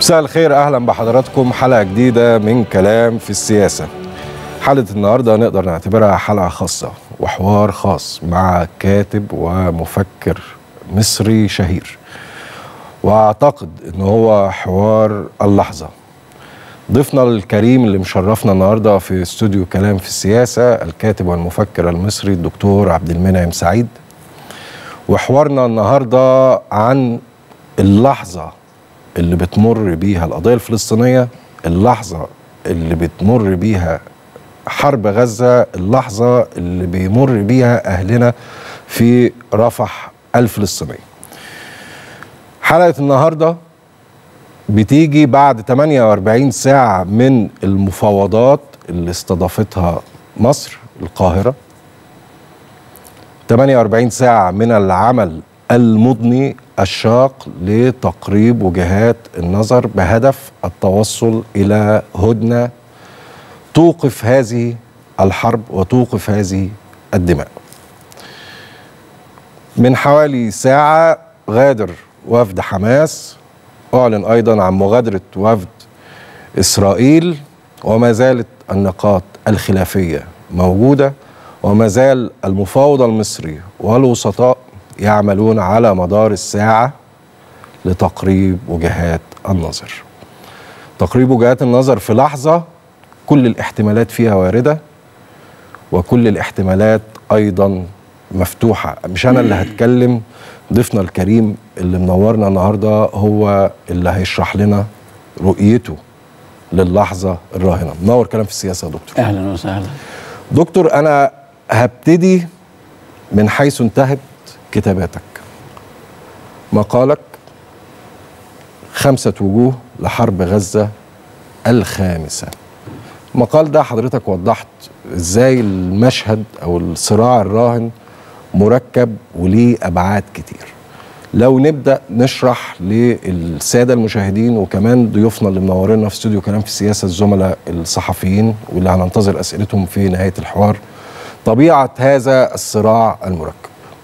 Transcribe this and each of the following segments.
مساء الخير اهلا بحضراتكم حلقه جديده من كلام في السياسه حلقه النهارده نقدر نعتبرها حلقه خاصه وحوار خاص مع كاتب ومفكر مصري شهير واعتقد ان هو حوار اللحظه ضيفنا الكريم اللي مشرفنا النهارده في استوديو كلام في السياسه الكاتب والمفكر المصري الدكتور عبد المنعم سعيد وحوارنا النهارده عن اللحظه اللي بتمر بيها القضيه الفلسطينيه اللحظه اللي بتمر بيها حرب غزه اللحظه اللي بيمر بيها اهلنا في رفح الفلسطينيه حلقه النهارده بتيجي بعد 48 ساعه من المفاوضات اللي استضافتها مصر القاهره 48 ساعه من العمل المضني الشاق لتقريب وجهات النظر بهدف التوصل الى هدنه توقف هذه الحرب وتوقف هذه الدماء. من حوالي ساعه غادر وفد حماس اعلن ايضا عن مغادره وفد اسرائيل وما زالت النقاط الخلافيه موجوده وما زال المفاوض المصري والوسطاء يعملون على مدار الساعة لتقريب وجهات النظر تقريب وجهات النظر في لحظة كل الاحتمالات فيها واردة وكل الاحتمالات أيضا مفتوحة مش أنا اللي هتكلم ضيفنا الكريم اللي منورنا النهاردة هو اللي هيشرح لنا رؤيته للحظة الراهنة منور كلام في السياسة يا دكتور اهلا وسهلا دكتور أنا هبتدي من حيث انتهت كتاباتك مقالك خمسة وجوه لحرب غزة الخامسة المقال ده حضرتك وضحت ازاي المشهد او الصراع الراهن مركب وليه ابعاد كتير لو نبدا نشرح للساده المشاهدين وكمان ضيوفنا اللي منورينا في استوديو كلام في السياسه الزملاء الصحفيين واللي هننتظر اسئلتهم في نهايه الحوار طبيعه هذا الصراع المركب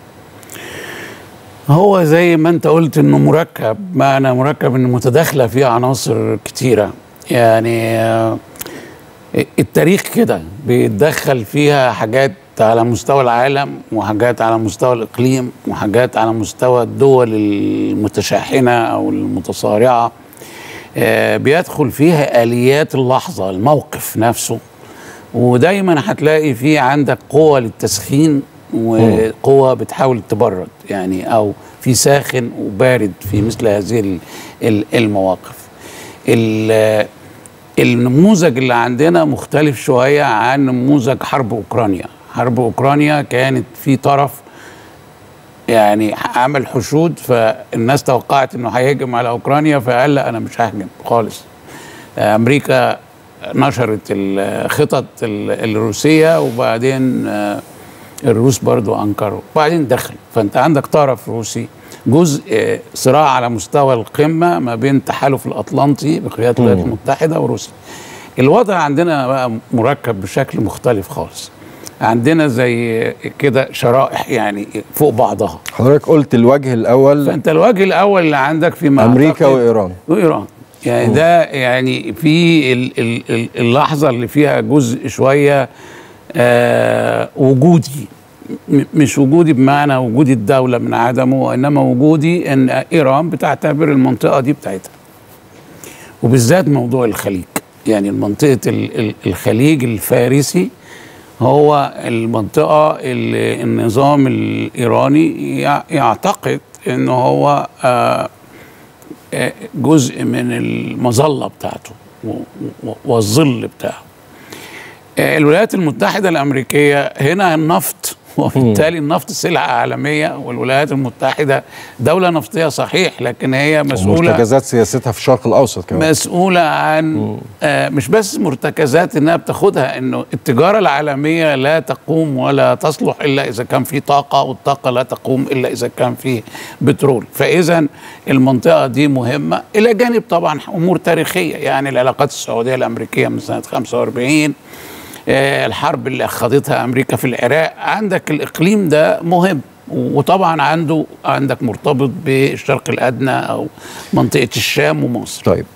هو زي ما انت قلت انه مركب معنى مركب انه متداخله فيه عناصر كتيره يعني آه، التاريخ كده بيتدخل فيها حاجات على مستوى العالم وحاجات على مستوى الاقليم وحاجات على مستوى الدول المتشاحنه او المتصارعه آه، بيدخل فيها اليات اللحظه الموقف نفسه ودايما هتلاقي في عندك قوة للتسخين وقوة بتحاول تبرد يعني أو في ساخن وبارد في مثل هذه ال- ال- المواقف ال- النموذج اللي عندنا مختلف شوية عن نموذج حرب أوكرانيا حرب أوكرانيا كانت في طرف يعني عمل حشود فالناس توقعت انه هيهجم على اوكرانيا فقال لا انا مش ههجم خالص امريكا نشرت الخطط ال- الروسيه وبعدين آه، الروس برضو انكروا وبعدين دخل فانت عندك طرف روسي جزء آه، صراع على مستوى القمه ما بين التحالف الاطلنطي بقياده الولايات المتحده وروسيا الوضع عندنا بقى مركب بشكل مختلف خالص عندنا زي كده شرائح يعني فوق بعضها حضرتك قلت الوجه الاول فانت الوجه الاول اللي عندك في امريكا وايران وايران يعني ده يعني في ال- ال- ال- اللحظه اللي فيها جزء شويه آه وجودي م- مش وجودي بمعنى وجود الدوله من عدمه وانما وجودي ان ايران بتعتبر المنطقه دي بتاعتها وبالذات موضوع الخليج يعني منطقه ال- ال- الخليج الفارسي هو المنطقه اللي النظام الايراني يع- يعتقد انه هو آه آه، جزء من المظله بتاعته و- و- والظل بتاعه آه، الولايات المتحدة الأمريكية هنا النفط وبالتالي النفط سلعة عالمية والولايات المتحدة دولة نفطية صحيح لكن هي مسؤولة ومرتكزات سياستها في الشرق الاوسط كمان مسؤولة عن آه مش بس مرتكزات انها بتاخدها انه التجارة العالمية لا تقوم ولا تصلح الا اذا كان في طاقة والطاقة لا تقوم الا اذا كان في بترول فاذا المنطقة دي مهمة الى جانب طبعا امور تاريخية يعني العلاقات السعودية الامريكية من سنة 45 آه، الحرب اللي خاضتها امريكا في العراق عندك الاقليم ده مهم وطبعا عنده عندك مرتبط بالشرق الادنى او منطقه الشام ومصر طيب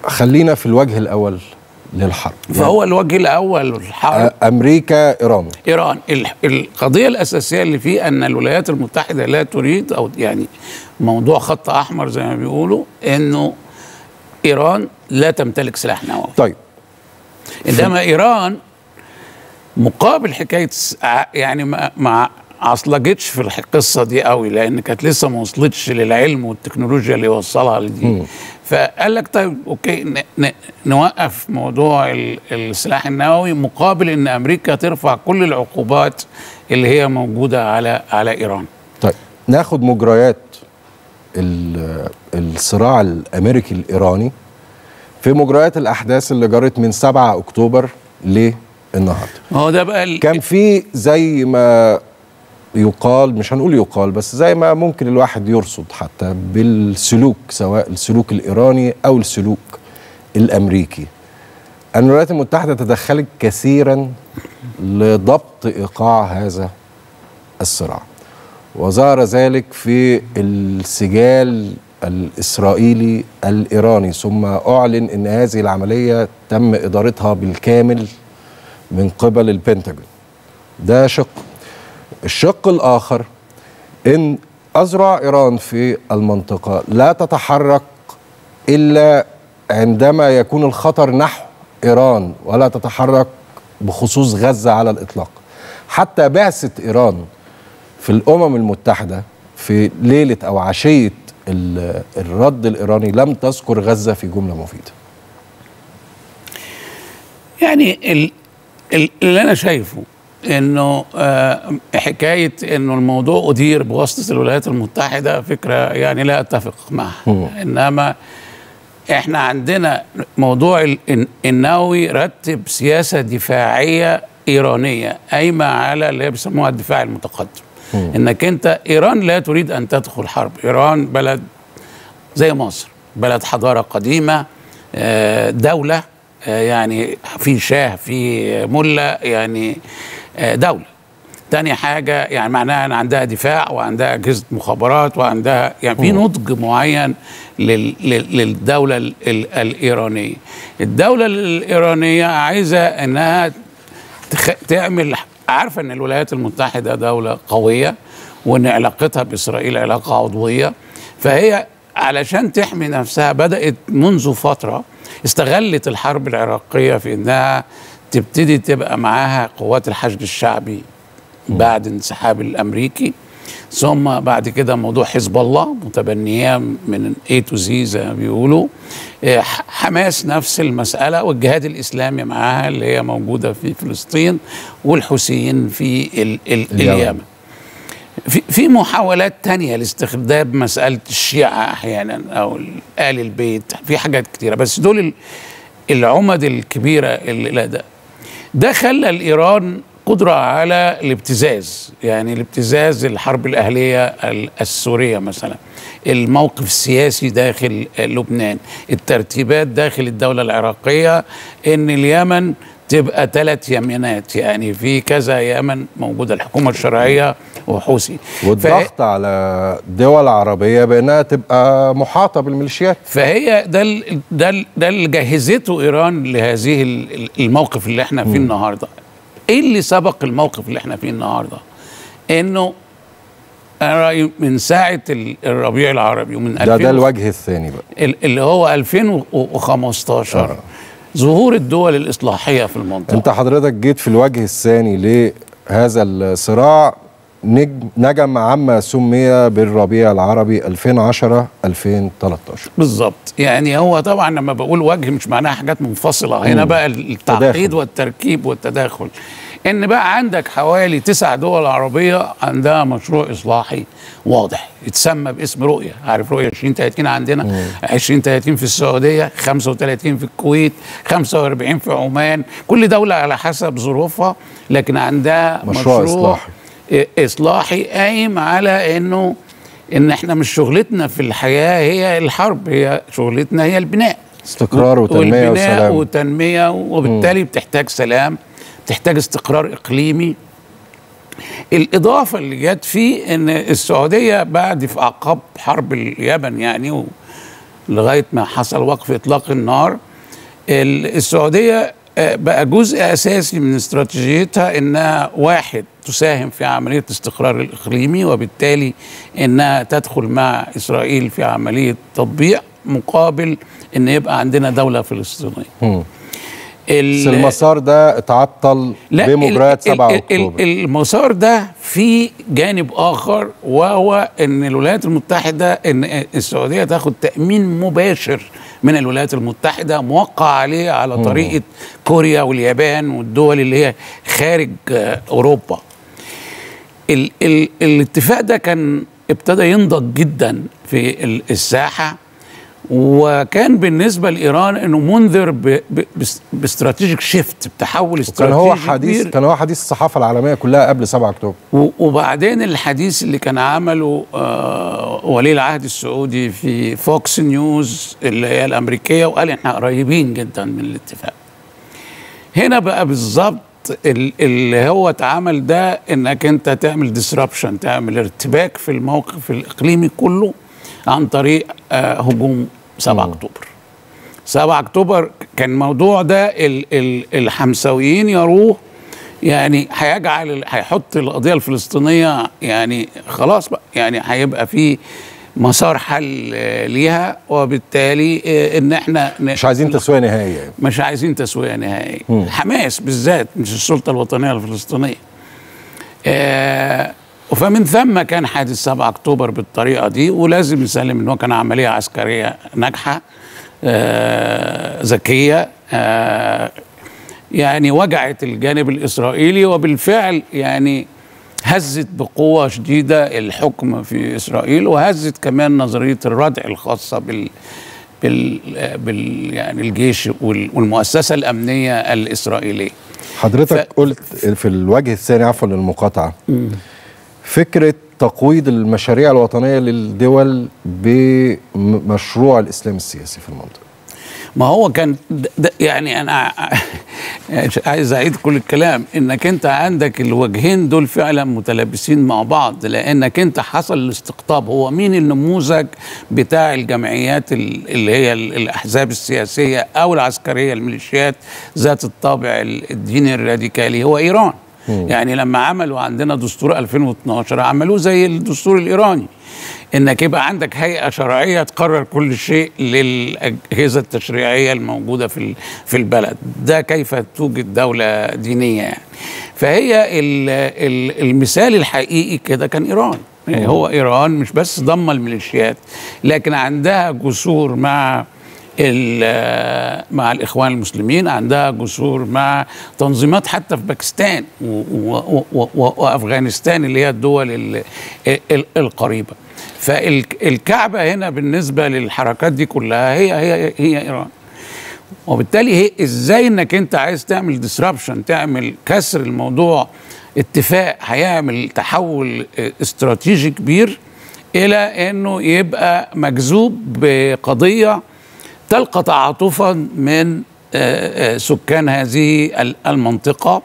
خلينا في الوجه الاول للحرب فهو الوجه الاول الحرب أ- امريكا ايران ايران ال- القضيه الاساسيه اللي فيه ان الولايات المتحده لا تريد او يعني موضوع خط احمر زي ما بيقولوا انه ايران لا تمتلك سلاح نووي طيب انما ايران مقابل حكايه س- ع- يعني ما ما عصلجتش في القصه دي قوي لان كانت لسه ما وصلتش للعلم والتكنولوجيا اللي وصلها لدي فقال لك طيب اوكي ن ن نوقف موضوع ال- السلاح النووي مقابل ان امريكا ترفع كل العقوبات اللي هي موجوده على على ايران طيب ناخد مجريات ال- الصراع الامريكي الايراني في مجريات الاحداث اللي جرت من 7 اكتوبر للنهارده هو ده بقى ال- كان في زي ما يقال مش هنقول يقال بس زي ما ممكن الواحد يرصد حتى بالسلوك سواء السلوك الايراني او السلوك الامريكي ان الولايات المتحده تدخلت كثيرا لضبط ايقاع هذا الصراع وظهر ذلك في السجال الاسرائيلي الايراني ثم اعلن ان هذه العمليه تم ادارتها بالكامل من قبل البنتاجون ده شق الشق الاخر ان اذرع ايران في المنطقه لا تتحرك الا عندما يكون الخطر نحو ايران ولا تتحرك بخصوص غزه على الاطلاق حتى بعثه ايران في الامم المتحده في ليله او عشيه ال- الرد الايراني لم تذكر غزه في جمله مفيده يعني ال ال اللي انا شايفه انه آه حكايه انه الموضوع ادير بواسطه الولايات المتحده فكره يعني لا اتفق معها انما احنا عندنا موضوع ال- الن- النووي رتب سياسه دفاعيه ايرانيه قايمه على اللي هي بيسموها الدفاع المتقدم انك انت ايران لا تريد ان تدخل حرب ايران بلد زي مصر بلد حضاره قديمه آه، دوله آه، يعني في شاه في مله يعني آه، دوله تاني حاجة يعني معناها أن عندها دفاع وعندها أجهزة مخابرات وعندها يعني في نضج معين لل لل للدولة ال ال الإيرانية الدولة الإيرانية عايزة أنها تخ... تعمل عارفة أن الولايات المتحدة دولة قوية وأن علاقتها بإسرائيل علاقة عضوية فهي علشان تحمي نفسها بدأت منذ فترة استغلت الحرب العراقية في أنها تبتدي تبقى معاها قوات الحشد الشعبي بعد انسحاب الامريكي ثم بعد كده موضوع حزب الله متبنياه من اي تو زي زي ما بيقولوا إيه، ح- حماس نفس المساله والجهاد الاسلامي معاها اللي هي موجوده في فلسطين والحوثيين في ال ال اليمن. اليمن في في محاولات تانية لاستخدام مسألة الشيعة أحيانا أو آل البيت في حاجات كتيرة بس دول ال- العمد الكبيرة اللي لا ده ده خلى الإيران قدرة على الابتزاز يعني الابتزاز الحرب الأهلية ال- السورية مثلا الموقف السياسي داخل لبنان الترتيبات داخل الدولة العراقية إن اليمن تبقى ثلاث يمينات يعني في كذا يمن موجودة الحكومة الشرعية وحوثي والضغط على دول عربيه بانها تبقى محاطه بالميليشيات فهي ده ال- ده ال- ده اللي جهزته ايران لهذه ال- ال- الموقف اللي احنا فيه النهارده ايه اللي سبق الموقف اللي احنا فيه النهارده انه انا رايي من ساعه ال- الربيع العربي ومن ده ده 2000 الوجه الثاني بقى ال- اللي هو 2015 آه. ظهور الدول الاصلاحيه في المنطقه انت حضرتك جيت في الوجه الثاني لهذا الصراع نج- نجم عما سمي بالربيع العربي 2010 2013 بالظبط يعني هو طبعا لما بقول وجه مش معناها حاجات منفصلة هنا مم. بقى التعقيد تداخل. والتركيب والتداخل ان بقى عندك حوالي تسع دول عربية عندها مشروع إصلاحي واضح يتسمى باسم رؤية عارف رؤية 2030 عندنا 2030 في السعودية 35 في الكويت 45 في عمان كل دولة على حسب ظروفها لكن عندها مشروع إصلاحي. اصلاحي قايم على انه ان احنا مش شغلتنا في الحياه هي الحرب هي شغلتنا هي البناء استقرار وتنميه والبناء وسلام وتنميه وبالتالي بتحتاج سلام بتحتاج استقرار اقليمي الاضافه اللي جت فيه ان السعوديه بعد في اعقاب حرب اليمن يعني و لغايه ما حصل وقف اطلاق النار ال- السعوديه آه، بقى جزء اساسي من استراتيجيتها انها واحد تساهم في عمليه الاستقرار الاقليمي وبالتالي انها تدخل مع اسرائيل في عمليه تطبيع مقابل ان يبقى عندنا دوله فلسطينيه. مم. ال- بس المسار ده اتعطل لا بمجريات ال- 7 ال- ال- اكتوبر المسار ده في جانب اخر وهو ان الولايات المتحده ان السعوديه تاخد تامين مباشر من الولايات المتحده موقع عليه على طريقه كوريا واليابان والدول اللي هي خارج آه، اوروبا ال ال الاتفاق ده كان ابتدى ينضج جدا في ال- الساحه وكان بالنسبه لايران انه منذر ب- ب- بس- باستراتيجيك شيفت بتحول كان استراتيجي هو حديث كبير. كان هو حديث الصحافه العالميه كلها قبل 7 اكتوبر و- وبعدين الحديث اللي كان عمله آه، ولي العهد السعودي في فوكس نيوز اللي هي الامريكيه وقال احنا قريبين جدا من الاتفاق هنا بقى بالظبط ال- اللي هو اتعمل ده انك انت تعمل ديسربشن تعمل ارتباك في الموقف الاقليمي كله عن طريق آه، هجوم 7 اكتوبر 7 اكتوبر كان الموضوع ده ال ال الحمساويين يروه يعني هيجعل هيحط القضيه الفلسطينيه يعني خلاص بقى يعني هيبقى في مسار حل آه، ليها وبالتالي آه، ان احنا ن- مش عايزين تسويه نهائيه يعني. مش عايزين تسويه نهائيه حماس بالذات مش السلطه الوطنيه الفلسطينيه آه فمن ثم كان حادث 7 اكتوبر بالطريقه دي ولازم نسلم ان هو كان عمليه عسكريه ناجحه آه ذكيه آه يعني وجعت الجانب الاسرائيلي وبالفعل يعني هزت بقوه شديده الحكم في اسرائيل وهزت كمان نظريه الردع الخاصه بال بال, بال يعني الجيش وال- والمؤسسه الامنيه الاسرائيليه حضرتك ف- قلت في الوجه الثاني عفوا للمقاطعه فكره تقويض المشاريع الوطنيه للدول بمشروع الاسلام السياسي في المنطقه ما هو كان د- د- يعني انا مش عايز اعيد كل الكلام انك انت عندك الوجهين دول فعلا متلابسين مع بعض لانك انت حصل الاستقطاب هو مين النموذج بتاع الجمعيات ال- اللي هي ال- الاحزاب السياسيه او العسكريه الميليشيات ذات الطابع ال- الديني الراديكالي هو ايران يعني لما عملوا عندنا دستور 2012 عملوه زي الدستور الايراني انك يبقى عندك هيئه شرعيه تقرر كل شيء للاجهزه التشريعيه الموجوده في ال- في البلد ده كيف توجد دوله دينيه يعني فهي ال ال المثال الحقيقي كده كان ايران يعني هو ايران مش بس ضم الميليشيات لكن عندها جسور مع ال- مع الاخوان المسلمين عندها جسور مع تنظيمات حتى في باكستان و- و- و- و- وافغانستان اللي هي الدول ال- ال- القريبه فالكعبه هنا بالنسبه للحركات دي كلها هي هي هي ايران وبالتالي هي ازاي انك انت عايز تعمل ديسربشن تعمل كسر الموضوع اتفاق هيعمل تحول اه، استراتيجي كبير الى انه يبقى مجذوب بقضيه تلقى تعاطفا من اه، اه، سكان هذه ال- المنطقه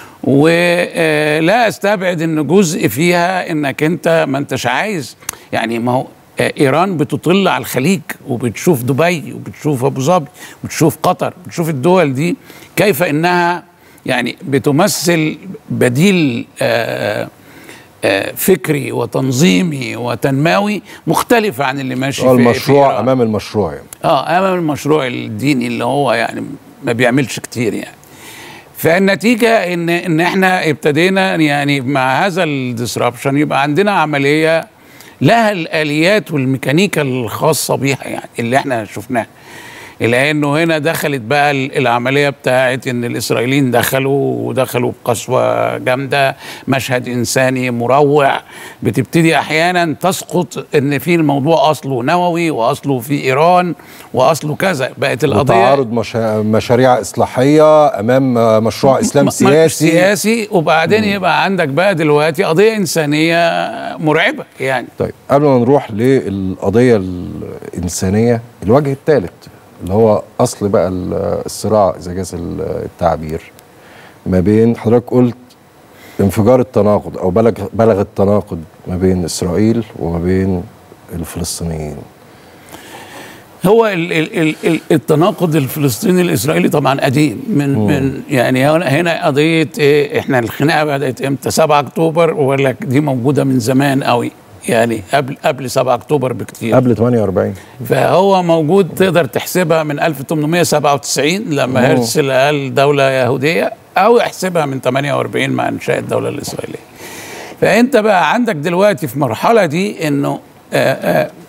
ولا استبعد ان جزء فيها انك انت ما انتش عايز يعني ما هو آه، ايران بتطل على الخليج وبتشوف دبي وبتشوف ابو ظبي وبتشوف قطر بتشوف الدول دي كيف انها يعني بتمثل بديل آه، آه، فكري وتنظيمي وتنموي مختلف عن اللي ماشي هو في- في المشروع إيران. امام المشروع يعني اه امام المشروع الديني اللي هو يعني ما بيعملش كتير يعني فالنتيجه ان ان احنا ابتدينا يعني مع هذا الديسربشن يبقى عندنا عمليه لها الاليات والميكانيكا الخاصه بيها يعني اللي احنا شفناها لانه هنا دخلت بقى ال- العمليه بتاعت ان الاسرائيليين دخلوا ودخلوا بقسوه جامده مشهد انساني مروع بتبتدي احيانا تسقط ان في الموضوع اصله نووي واصله في ايران واصله كذا بقت القضيه وتعارض مشا... مشاريع اصلاحيه امام مشروع اسلام م- م- سياسي سياسي وبعدين يبقى عندك بقى دلوقتي قضيه انسانيه مرعبه يعني طيب قبل ما نروح للقضيه الانسانيه الوجه الثالث اللي هو اصل بقى ال- الصراع اذا جاز ال- التعبير ما بين حضرتك قلت انفجار التناقض او بلغ بلغ التناقض ما بين اسرائيل وما بين الفلسطينيين هو ال ال ال ال التناقض الفلسطيني الاسرائيلي طبعا قديم من من يعني هنا هنا قضيه ايه احنا الخناقه بدات امتى 7 اكتوبر ولا دي موجوده من زمان قوي يعني قبل قبل 7 اكتوبر بكتير قبل 48 فهو موجود تقدر تحسبها من 1897 لما هرتزل قال دوله يهوديه او احسبها من 48 مع انشاء الدوله الاسرائيليه فانت بقى عندك دلوقتي في مرحله دي انه آآ آآ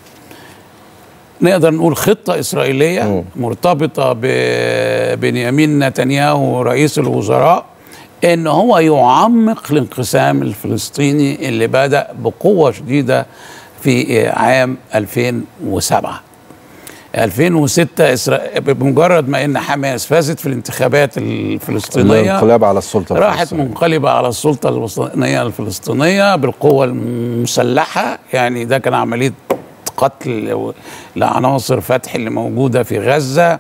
نقدر نقول خطة إسرائيلية مم. مرتبطة ببنيامين نتنياهو رئيس الوزراء إن هو يعمق الانقسام الفلسطيني اللي بدأ بقوة شديدة في عام 2007 2006 إسرا... بمجرد ما ان حماس فازت في الانتخابات الفلسطينيه الانقلاب على السلطه راحت الفلسطينية. منقلبة على السلطة الوطنية الفلسطينية بالقوة المسلحة يعني ده كان عملية قتل و- لعناصر فتح اللي موجودة في غزة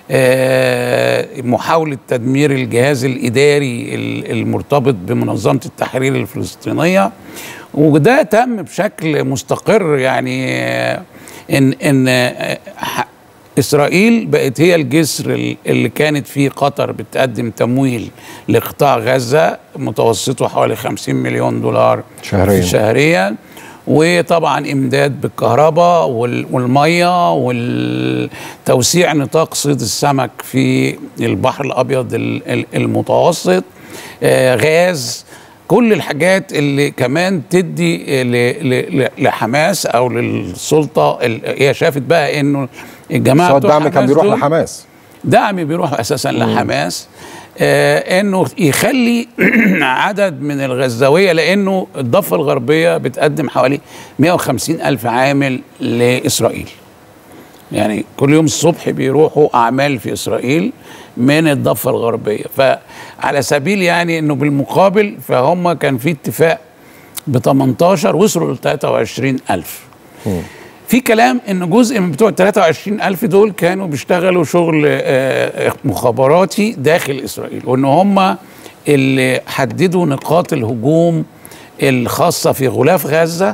آه، محاولة تدمير الجهاز الإداري ال- المرتبط بمنظمة التحرير الفلسطينية وده تم بشكل مستقر يعني آه، إن إن آه، ح- اسرائيل بقت هي الجسر ال- اللي كانت فيه قطر بتقدم تمويل لقطاع غزه متوسطه حوالي 50 مليون دولار شهرياً. شهريا وطبعا امداد بالكهرباء وال- والميه والتوسيع نطاق صيد السمك في البحر الابيض ال- ال- المتوسط آه، غاز كل الحاجات اللي كمان تدي ل- ل- ل- لحماس او للسلطه ال- هي شافت بقى انه الجماعه سواء بتوع الدعم كان حماس بيروح دول لحماس دعم بيروح اساسا لحماس آه انه يخلي عدد من الغزاويه لانه الضفه الغربيه بتقدم حوالي 150 الف عامل لاسرائيل يعني كل يوم الصبح بيروحوا اعمال في اسرائيل من الضفه الغربيه فعلى سبيل يعني انه بالمقابل فهم كان في اتفاق ب 18 وصلوا ل 23 الف في كلام ان جزء من بتوع 23 الف دول كانوا بيشتغلوا شغل آه، مخابراتي داخل اسرائيل وان هم اللي حددوا نقاط الهجوم الخاصه في غلاف غزه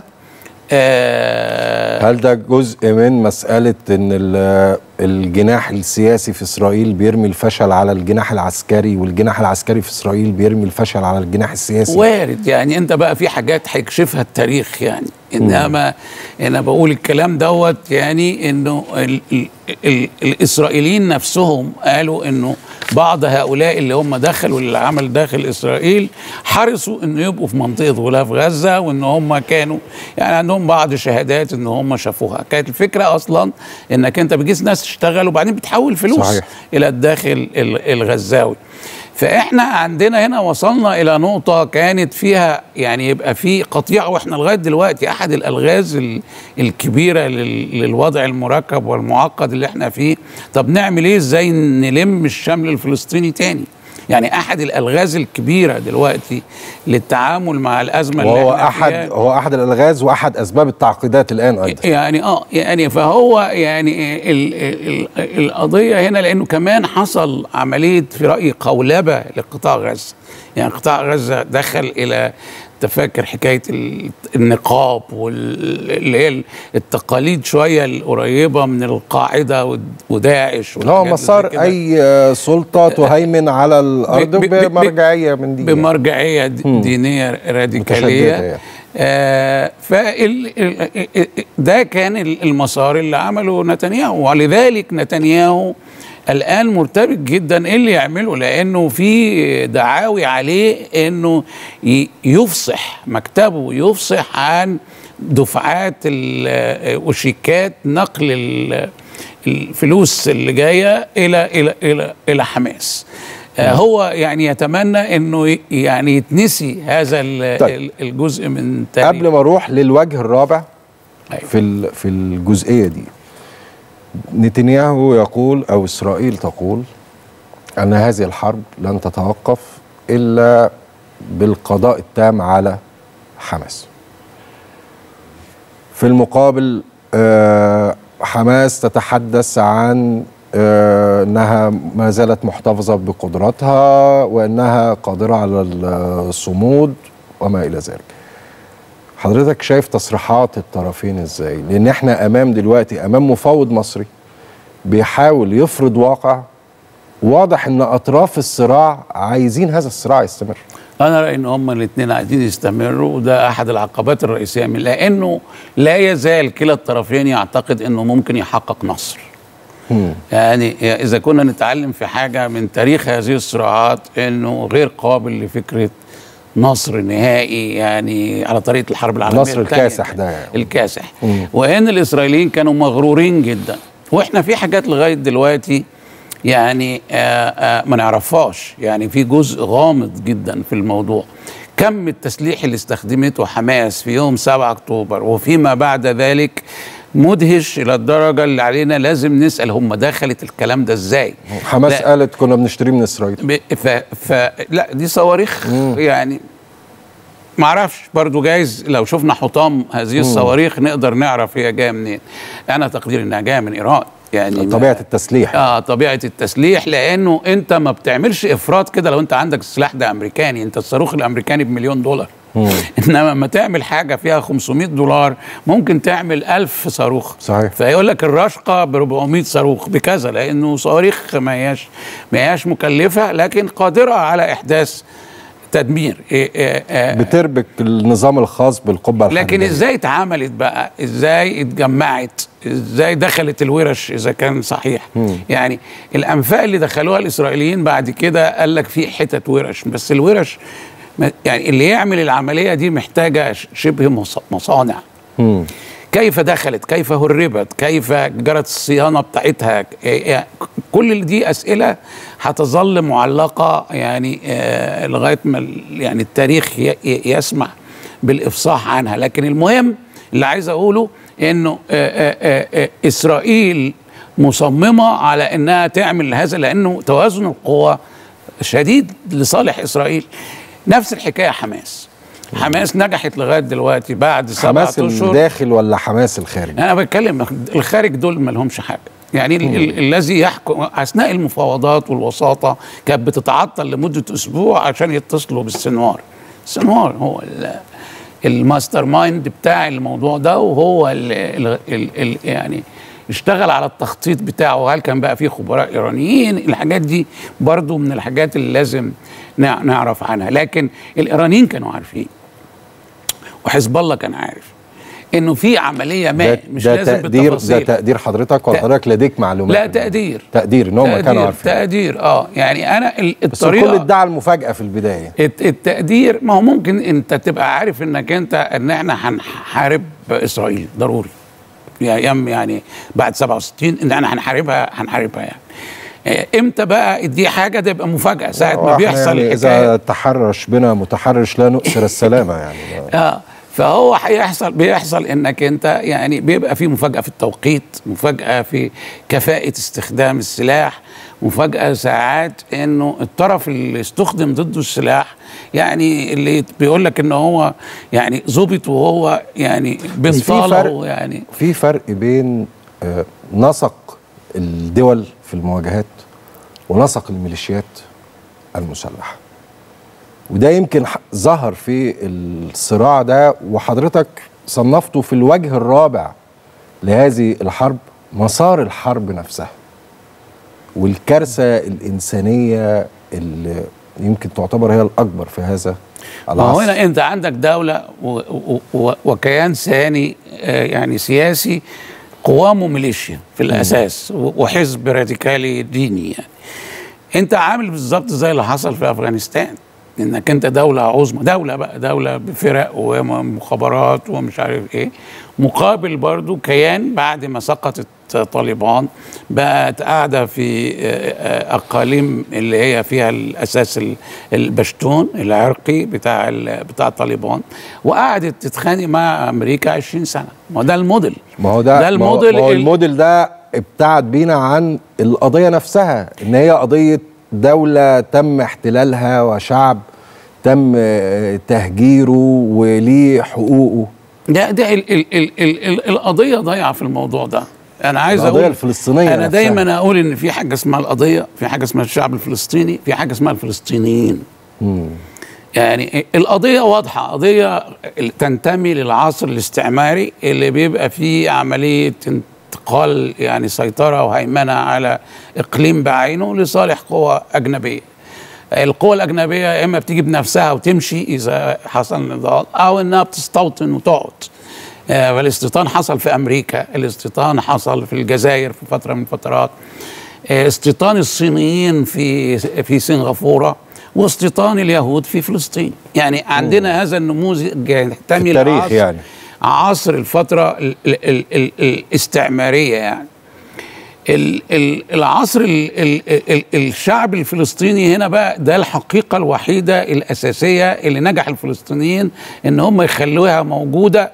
آه، هل ده جزء من مسألة إن ال- الجناح السياسي في إسرائيل بيرمي الفشل على الجناح العسكري والجناح العسكري في إسرائيل بيرمي الفشل على الجناح السياسي؟ وارد يعني انت بقى في حاجات هيكشفها التاريخ يعني انما انا بقول الكلام دوت يعني انه ال ال ال الاسرائيليين نفسهم قالوا انه بعض هؤلاء اللي هم دخلوا العمل داخل اسرائيل حرصوا انه يبقوا في منطقه غلاف غزه وان هم كانوا يعني عندهم بعض شهادات ان هم شافوها كانت الفكره اصلا انك انت بتجيب ناس تشتغل وبعدين بتحول فلوس صحيح. الى الداخل ال- الغزاوي فاحنا عندنا هنا وصلنا الى نقطه كانت فيها يعني يبقى في قطيعه واحنا لغايه دلوقتي احد الالغاز ال- الكبيره لل- للوضع المركب والمعقد اللي احنا فيه طب نعمل ايه ازاي نلم الشمل الفلسطيني تاني يعني احد الالغاز الكبيره دلوقتي للتعامل مع الازمه اللي وهو احنا أحد فيها هو أحد الألغاز وأحد أسباب التعقيدات الآن أيضا يعني اه يعني فهو يعني ال ال ال القضيه هنا لانه كمان حصل عمليه في رايي قولبه لقطاع غزه يعني قطاع غزه دخل الى تفاكر حكايه ال- النقاب واللي هي التقاليد شويه القريبه من القاعده ود- وداعش هو والحاجات اللي مسار زي كده. أي آه، سلطة تهيمن على الأرض ب- ب- ب- بمرجعية من دي بمرجعيه د- دينيه متشددة راديكاليه يعني. آه فال ال- ال- ده كان ال- المسار اللي عمله نتنياهو ولذلك نتنياهو الان مرتبك جدا ايه اللي يعمله لانه في دعاوي عليه انه ي- يفصح مكتبه يفصح عن دفعات ال- وشيكات نقل ال- الفلوس اللي جايه الى الى الى الى حماس آه، هو يعني يتمنى انه ي- يعني يتنسي هذا ال- طيب. ال- الجزء من تاريخ قبل ما أروح للوجه الرابع أيوة. في ال- في الجزئية دي نتنياهو يقول أو إسرائيل تقول أن هذه الحرب لن تتوقف إلا بالقضاء التام على حماس في المقابل آه، حماس تتحدث عن آه، انها ما زالت محتفظه بقدراتها وانها قادره على الصمود وما الى ذلك. حضرتك شايف تصريحات الطرفين ازاي؟ لان احنا امام دلوقتي امام مفاوض مصري بيحاول يفرض واقع واضح ان اطراف الصراع عايزين هذا الصراع يستمر انا رايي ان هما الاثنين عايزين يستمروا وده احد العقبات الرئيسيه من لانه لا يزال كلا الطرفين يعتقد انه ممكن يحقق نصر يعني اذا كنا نتعلم في حاجه من تاريخ هذه الصراعات انه غير قابل لفكره نصر نهائي يعني على طريقه الحرب العالميه نصر الثانية. الكاسح ده يعني. الكاسح وان الاسرائيليين كانوا مغرورين جدا واحنا في حاجات لغايه دلوقتي يعني آآ آآ ما نعرفهاش يعني في جزء غامض جدا في الموضوع كم التسليح اللي استخدمته حماس في يوم 7 اكتوبر وفيما بعد ذلك مدهش الى الدرجه اللي علينا لازم نسال هم دخلت الكلام ده ازاي حماس لا. قالت كنا بنشتريه من اسرائيل ب- ف... ف... لا دي صواريخ يعني ما اعرفش برضو جايز لو شفنا حطام هذه الصواريخ نقدر نعرف هي جايه منين انا تقديري انها جايه من ايران يعني ما- طبيعه التسليح اه طبيعه التسليح لانه انت ما بتعملش افراط كده لو انت عندك السلاح ده امريكاني انت الصاروخ الامريكاني بمليون دولار انما لما تعمل حاجه فيها 500 دولار ممكن تعمل 1000 صاروخ صحيح. فيقول لك الرشقه ب 400 صاروخ بكذا لانه صواريخ ما هياش ما هياش مكلفه لكن قادره على احداث تدمير إيه إيه إيه بتربك النظام الخاص بالقبه لكن الحديدية. ازاي اتعاملت بقى ازاي اتجمعت ازاي دخلت الورش اذا كان صحيح يعني الانفاق اللي دخلوها الاسرائيليين بعد كده قال لك في حتت ورش بس الورش ما- يعني اللي يعمل العمليه دي محتاجه ش- شبه مص- مصانع مم. كيف دخلت كيف هربت كيف جرت الصيانه بتاعتها يعني كل دي اسئله هتظل معلقه يعني آه، لغايه ما ال- يعني التاريخ ي- ي- يسمح بالافصاح عنها لكن المهم اللي عايز اقوله انه آه، آه، آه، آه، اسرائيل مصممه على انها تعمل هذا لانه توازن القوى شديد لصالح اسرائيل نفس الحكايه حماس حماس نجحت لغايه دلوقتي بعد سبعة حماس اشهر الداخل ولا حماس الخارج انا بتكلم الخارج دول ما لهمش حاجه يعني ال- ال- الذي يحكم اثناء المفاوضات والوساطه كانت بتتعطل لمده اسبوع عشان يتصلوا بالسنوار السنوار هو ال- الماستر مايند بتاع الموضوع ده وهو ال ال ال ال يعني اشتغل على التخطيط بتاعه هل كان بقى فيه خبراء ايرانيين الحاجات دي برضو من الحاجات اللي لازم نع- نعرف عنها لكن الايرانيين كانوا عارفين وحزب الله كان عارف انه في عمليه ما ده, مش ده لازم تقدير ده بالتفاصيل تقدير حضرتك ولا تق- حضرتك لديك معلومات لا تقدير تقدير ان هم كانوا تقدير عارفين تقدير اه يعني انا ال- بس الكل الطريقه ادعى المفاجاه في البدايه الت- التقدير ما هو ممكن انت تبقى عارف انك انت ان احنا هنحارب اسرائيل ضروري يا ايام يعني بعد 67 ان احنا هنحاربها هنحاربها يعني آه، امتى بقى دي حاجه ده يبقى مفاجاه ساعه ما وإحنا بيحصل يعني الحكايه اذا تحرش بنا متحرش لا نؤثر السلامه يعني اه فهو هيحصل بيحصل انك انت يعني بيبقى في مفاجاه في التوقيت مفاجاه في كفاءه استخدام السلاح مفاجاه ساعات انه الطرف اللي استخدم ضده السلاح يعني اللي بيقول لك ان هو يعني ظبط وهو يعني بس في فرق. بنطاله يعني في فرق بين آه، نسق الدول في المواجهات ونسق الميليشيات المسلحه وده يمكن ح- ظهر في الصراع ده وحضرتك صنفته في الوجه الرابع لهذه الحرب مسار الحرب نفسها والكارثه الانسانيه اللي يمكن تعتبر هي الاكبر في هذا ما هو العصر هنا انت عندك دوله و و و وكيان ثاني آه، يعني سياسي قوامه ميليشيا في الاساس و- وحزب راديكالي ديني يعني انت عامل بالظبط زي اللي حصل في افغانستان انك انت دوله عظمى دوله بقى دوله بفرق ومخابرات ومش عارف ايه مقابل برضو كيان بعد ما سقطت طالبان بقت قاعده في آه، آه، اقاليم اللي هي فيها الاساس ال- البشتون العرقي بتاع ال- بتاع طالبان وقعدت تتخانق مع امريكا 20 سنه ما ده الموديل ما هو ده ده ما هو- الموديل ما هو ال- الموديل ده ابتعد بينا عن القضيه نفسها ان هي قضيه دوله تم احتلالها وشعب تم آه، تهجيره وليه حقوقه ده ده ال ال ال ال ال القضيه ضايعه في الموضوع ده انا عايز القضية اقول الفلسطينية انا نفسها. دايما اقول ان في حاجه اسمها القضيه في حاجه اسمها الشعب الفلسطيني في حاجه اسمها الفلسطينيين يعني القضيه واضحه قضيه تنتمي للعصر الاستعماري اللي بيبقى فيه عمليه انتقال يعني سيطره وهيمنه على اقليم بعينه لصالح قوى اجنبيه القوى الأجنبية يا إما بتيجي بنفسها وتمشي إذا حصل نضال أو إنها بتستوطن وتقعد آه، فالاستيطان حصل في أمريكا الاستيطان حصل في الجزائر في فترة من الفترات آه، استيطان الصينيين في في سنغافورة واستيطان اليهود في فلسطين يعني عندنا هذا النموذج يحتمل التاريخ عصر- يعني. عصر الفترة ال- ال- ال- ال- الاستعمارية يعني ال- ال- العصر ال- ال- ال- الشعب الفلسطيني هنا بقى ده الحقيقة الوحيدة الأساسية اللي نجح الفلسطينيين إن هم يخلوها موجودة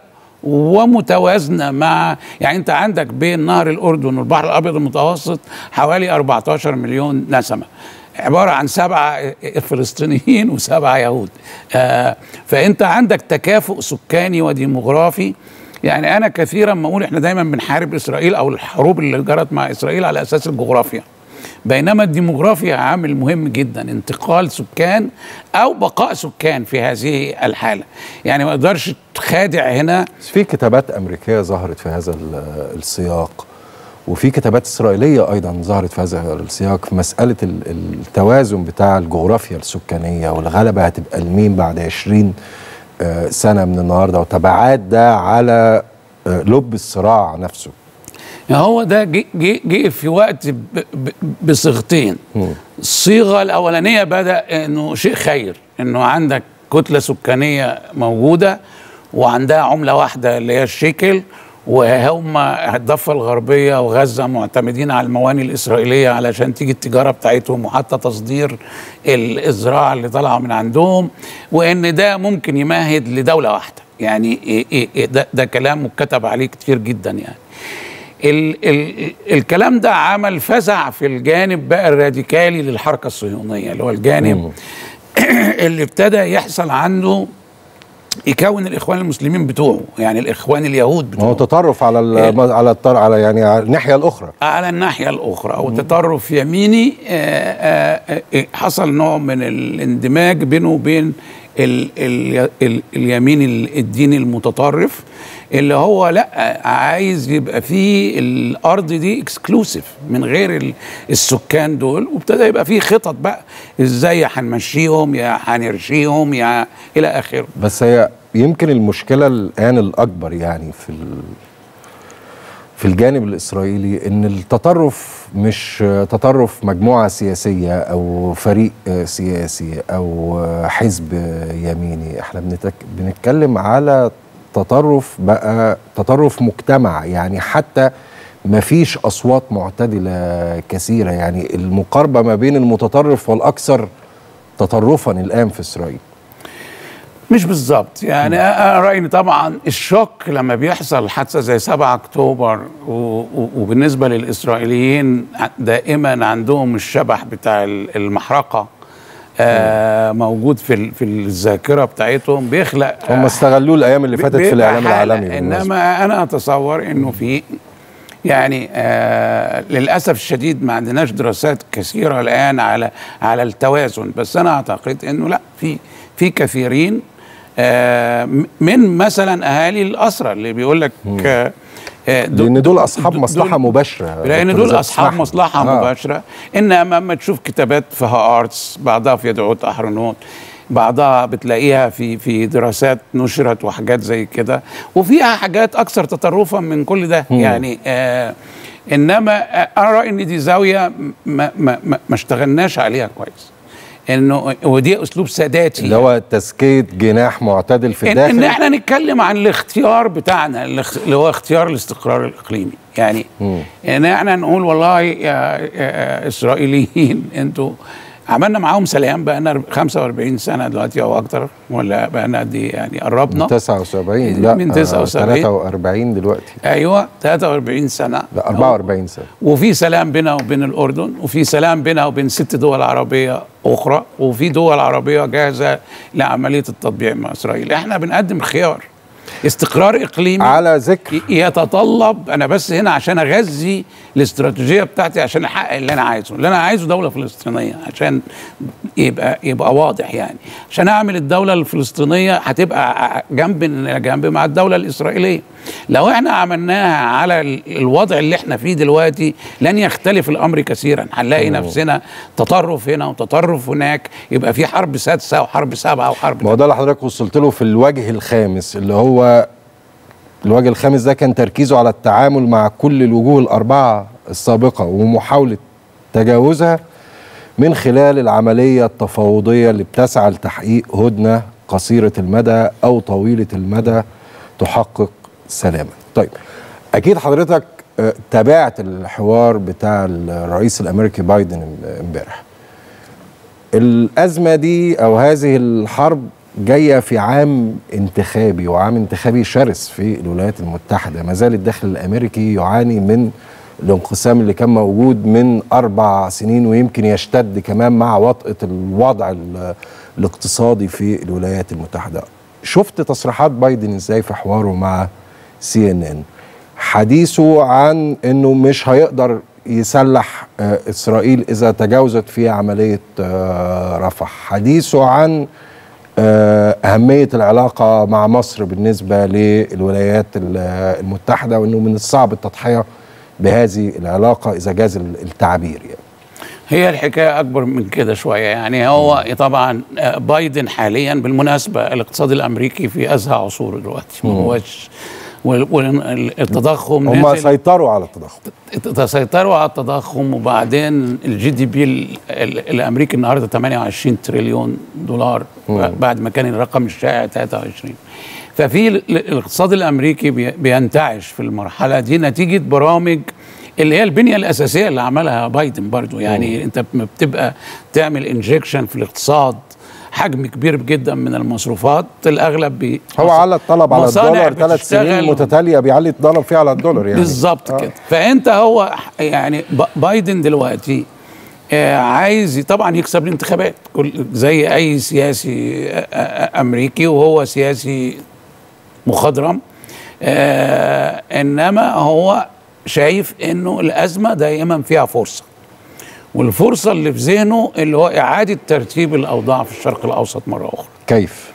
ومتوازنة مع يعني أنت عندك بين نهر الأردن والبحر الأبيض المتوسط حوالي 14 مليون نسمة عبارة عن سبعة فلسطينيين وسبعة يهود آه فأنت عندك تكافؤ سكاني وديموغرافي يعني انا كثيرا ما اقول احنا دايما بنحارب اسرائيل او الحروب اللي جرت مع اسرائيل على اساس الجغرافيا بينما الديموغرافيا عامل مهم جدا انتقال سكان او بقاء سكان في هذه الحاله يعني ما اقدرش تخادع هنا بس في كتابات أمريكية ظهرت في هذا ال- السياق وفي كتابات إسرائيلية أيضا ظهرت في هذا السياق في مسألة ال- التوازن بتاع الجغرافيا السكانية والغلبة هتبقى لمين بعد 20 آه، سنة من النهاردة وتبعات ده على آه، لب الصراع نفسه يعني هو ده جه جه جه في وقت ب- ب- بصيغتين الصيغه الاولانيه بدا انه شيء خير انه عندك كتله سكانيه موجوده وعندها عمله واحده اللي هي الشيكل وهم الضفه الغربيه وغزه معتمدين على المواني الاسرائيليه علشان تيجي التجاره بتاعتهم وحتى تصدير ال- الزراعه اللي طالعه من عندهم وان ده ممكن يمهد لدوله واحده يعني إيه- إيه- إيه ده, ده كلام متكتب عليه كتير جدا يعني ال ال الكلام ده عمل فزع في الجانب بقى الراديكالي للحركه الصهيونيه اللي هو الجانب اللي ابتدى يحصل عنده يكون الاخوان المسلمين بتوعه يعني الاخوان اليهود ما هو بتوعه تطرف على ال- على الطر على يعني على الناحية الأخرى على الناحية الأخرى أو تطرف يميني آه، آه، آه، حصل نوع من الاندماج بينه وبين ال ال ال اليمين ال- الديني المتطرف اللي هو لا عايز يبقى فيه الارض دي اكسكلوسيف من غير ال- السكان دول وابتدى يبقى فيه خطط بقى ازاي هنمشيهم يا هنرشيهم يا الى اخره بس هي يمكن المشكلة الآن الأكبر يعني في ال... في الجانب الإسرائيلي إن التطرف مش تطرف مجموعة سياسية أو فريق آه، سياسي أو آه، حزب آه، يميني احنا بنتك... بنتكلم على تطرف بقى تطرف مجتمع يعني حتى ما فيش أصوات معتدلة كثيرة يعني المقاربة ما بين المتطرف والأكثر تطرفا الآن في إسرائيل مش بالظبط يعني انا رايي إن طبعا الشوك لما بيحصل حادثه زي 7 اكتوبر و- و- وبالنسبه للاسرائيليين دائما عندهم الشبح بتاع ال- المحرقه آه موجود في ال- في الذاكره بتاعتهم بيخلق هم استغلوه الايام اللي فاتت في بيبقى الاعلام حالة. العالمي بالمناسبة. انما انا اتصور انه في يعني آه للاسف الشديد ما عندناش دراسات كثيره الان على على التوازن بس انا اعتقد انه لا في في كثيرين آه م- من مثلا اهالي الاسرى اللي بيقول لك آه آه، لان دول اصحاب مصلحه دول- مباشره لان دكتور دول زكي، اصحاب اسمح لي. مصلحه آه. مباشره انما اما تشوف كتابات فيها ارتس بعضها في يدعوت احرنوت بعضها بتلاقيها في في دراسات نشرت وحاجات زي كده وفيها حاجات اكثر تطرفا من كل ده يعني آه انما آه انا رايي ان دي زاويه ما ما ما, ما اشتغلناش عليها كويس انه ودي اسلوب ساداتي اللي هو تزكيه جناح معتدل في إن, الداخل ان احنا نتكلم عن الاختيار بتاعنا الاخ- اللي هو اختيار الاستقرار الاقليمي يعني ان احنا نقول والله يا, يا اسرائيليين انتوا عملنا معاهم سلام بقى 45 سنه دلوقتي او اكتر ولا بقى قد ايه يعني قربنا من 79 لا من آه، 79. 43 دلوقتي ايوه 43 سنه لا 44 سنه وفي سلام بينها وبين الاردن وفي سلام بينها وبين ست دول عربيه اخرى وفي دول عربيه جاهزه لعمليه التطبيع مع اسرائيل احنا بنقدم خيار استقرار اقليمي على ذكر ي- يتطلب انا بس هنا عشان اغذي الاستراتيجيه بتاعتي عشان احقق اللي انا عايزه اللي انا عايزه دوله فلسطينيه عشان يبقى يبقى واضح يعني عشان اعمل الدوله الفلسطينيه هتبقى جنب جنب مع الدوله الاسرائيليه لو احنا عملناها على ال- الوضع اللي احنا فيه دلوقتي لن يختلف الامر كثيرا هنلاقي نفسنا تطرف هنا وتطرف هناك يبقى في حرب سادسه وحرب سبعه وحرب ما هو ده اللي حضرتك وصلت له في الوجه الخامس اللي هو الوجه الخامس ده كان تركيزه على التعامل مع كل الوجوه الأربعة السابقة ومحاولة تجاوزها من خلال العملية التفاوضية اللي بتسعى لتحقيق هدنة قصيرة المدى أو طويلة المدى تحقق سلاما طيب أكيد حضرتك آه، تابعت الحوار بتاع الرئيس الأمريكي بايدن امبارح الأزمة دي أو هذه الحرب جاية في عام انتخابي وعام انتخابي شرس في الولايات المتحدة ما زال الداخل الأمريكي يعاني من الانقسام اللي كان موجود من أربع سنين ويمكن يشتد كمان مع وطأة الوضع ال- الاقتصادي في الولايات المتحدة شفت تصريحات بايدن ازاي في حواره مع سي ان ان حديثه عن انه مش هيقدر يسلح آه، اسرائيل اذا تجاوزت في عمليه آه، رفح حديثه عن آه، اهميه العلاقه مع مصر بالنسبه للولايات ال- المتحده وانه من الصعب التضحيه بهذه العلاقه اذا جاز التعبير يعني هي الحكايه اكبر من كده شويه يعني هو طبعا آه، بايدن حاليا بالمناسبه الاقتصاد الامريكي في ازهى عصوره دلوقتي ما هوش والتضخم هم نزل سيطروا على التضخم تسيطروا على التضخم وبعدين الجي دي بي ال- ال- الامريكي النهارده 28 تريليون دولار بعد ما كان الرقم الشائع 23 ففي ال- الاقتصاد الامريكي بي- بينتعش في المرحله دي نتيجه برامج اللي هي البنيه الاساسيه اللي عملها بايدن برضو يعني انت لما بتبقى تعمل انجكشن في الاقتصاد حجم كبير جدا من المصروفات الاغلب بي هو على الطلب على مصانع الدولار ثلاث سنين بتشتغل متتاليه بيعلي الطلب فيه على الدولار يعني بالظبط كده فانت هو ح- يعني ب- بايدن دلوقتي آه، عايز طبعا يكسب الانتخابات كل زي اي سياسي آه، آه، امريكي وهو سياسي مخضرم آه انما هو شايف انه الازمه دائما فيها فرصه والفرصه اللي في ذهنه اللي هو اعاده ترتيب الاوضاع في الشرق الاوسط مره اخرى كيف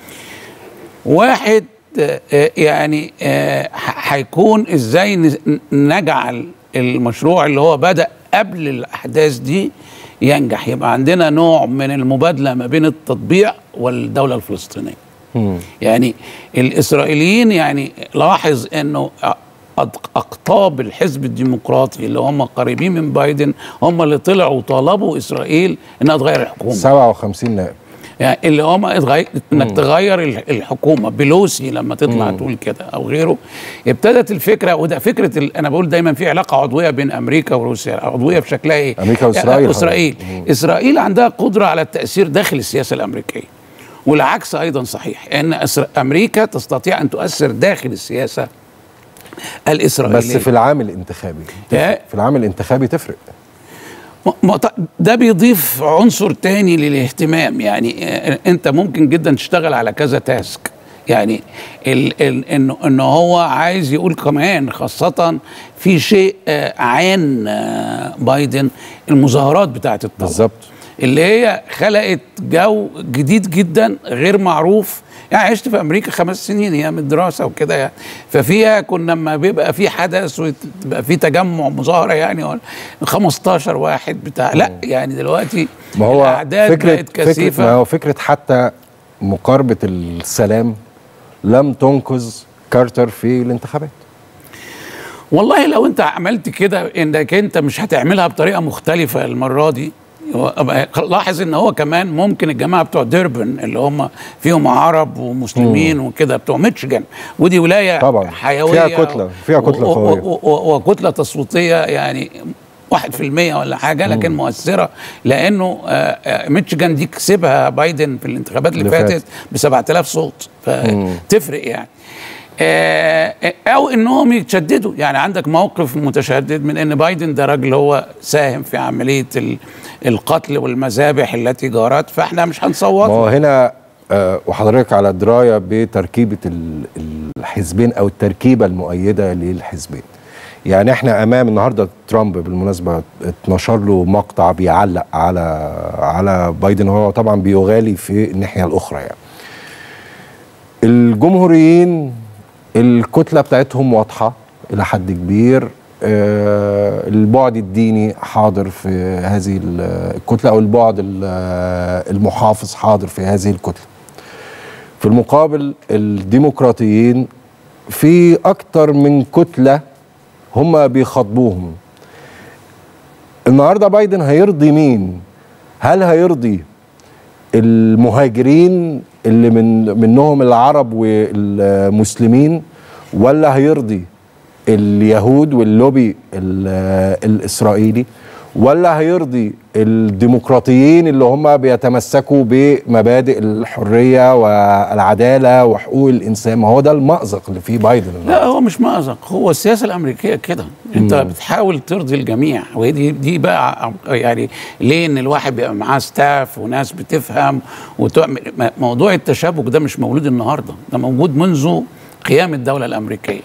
واحد آه، آه، يعني آه، ح- هيكون ازاي ن- نجعل المشروع اللي هو بدأ قبل الأحداث دي ينجح يبقى عندنا نوع من المبادلة ما بين التطبيع والدولة الفلسطينية يعني الإسرائيليين يعني لاحظ أنه أق- أقطاب الحزب الديمقراطي اللي هم قريبين من بايدن هم اللي طلعوا وطالبوا إسرائيل إنها تغير الحكومة 57 نائب يعني اللي هم اتغير انك تغير ال- الحكومه بلوسي لما تطلع تقول كده او غيره ابتدت الفكره وده فكره ال... انا بقول دايما في علاقه عضويه بين امريكا وروسيا عضويه بشكلها ايه؟ أمريكا وإسرائيل اسرائيل اسرائيل عندها قدره على التاثير داخل السياسه الامريكيه والعكس ايضا صحيح ان أسر... امريكا تستطيع ان تؤثر داخل السياسه الاسرائيليه بس في العام الانتخابي إيه؟ في العام الانتخابي تفرق م- م- ط- ده بيضيف عنصر تاني للاهتمام يعني آه، انت ممكن جدا تشتغل على كذا تاسك يعني ال ال انه انه هو عايز يقول كمان خاصة في شيء آه، عين آه، بايدن المظاهرات بتاعت الطلبة بالظبط اللي هي خلقت جو جديد جدا غير معروف يعني عشت في امريكا خمس سنين ايام الدراسه وكده يعني ففيها كنا لما بيبقى في حدث ويبقى في تجمع مظاهره يعني ولا 15 واحد بتاع لا يعني دلوقتي ما هو الاعداد فكرة بقت فكرة كثيفه ما هو فكرة حتى مقاربة السلام لم تنقذ كارتر في الانتخابات والله لو انت عملت كده انك انت مش هتعملها بطريقه مختلفه المره دي هو- لاحظ ان هو كمان ممكن الجماعه بتوع ديربن اللي هم فيهم عرب ومسلمين وكده بتوع ميتشيجان ودي ولايه طبعاً. حيويه فيها كتلة- فيها كتلة و- و- قوية. و- و- وكتله تصويتيه يعني واحد في المية ولا حاجة لكن مؤثرة لأنه آه، آه، ميتشيجان دي كسبها بايدن في الانتخابات اللي, اللي فاتت فاتت. ب 7000 صوت فتفرق يعني آه، او انهم يتشددوا يعني عندك موقف متشدد من ان بايدن ده راجل هو ساهم في عمليه ال- القتل والمذابح التي جرت فاحنا مش ما هنصوت هو هنا آه، وحضرتك على درايه بتركيبه ال- الحزبين او التركيبه المؤيده للحزبين يعني احنا امام النهارده ترامب بالمناسبه اتنشر له مقطع بيعلق على على بايدن هو طبعا بيغالي في الناحيه الاخرى يعني الجمهوريين الكتله بتاعتهم واضحه الى حد كبير آه، البعد الديني حاضر في هذه ال- الكتله او البعد ال- المحافظ حاضر في هذه الكتله في المقابل الديمقراطيين في اكتر من كتله هم بيخاطبوهم النهارده بايدن هيرضي مين هل هيرضي المهاجرين اللي من منهم العرب والمسلمين ولا هيرضي اليهود واللوبي ال- الاسرائيلي ولا هيرضي الديمقراطيين اللي هم بيتمسكوا بمبادئ الحريه والعداله وحقوق الانسان ما هو ده المأزق اللي فيه بايدن لا النهارده هو مش مأزق هو السياسه الامريكيه كده انت بتحاول ترضي الجميع وهي دي دي بقى يعني ليه ان الواحد بيبقى معاه ستاف وناس بتفهم وتعمل م- موضوع التشابك ده مش مولود النهارده ده موجود منذ قيام الدوله الامريكيه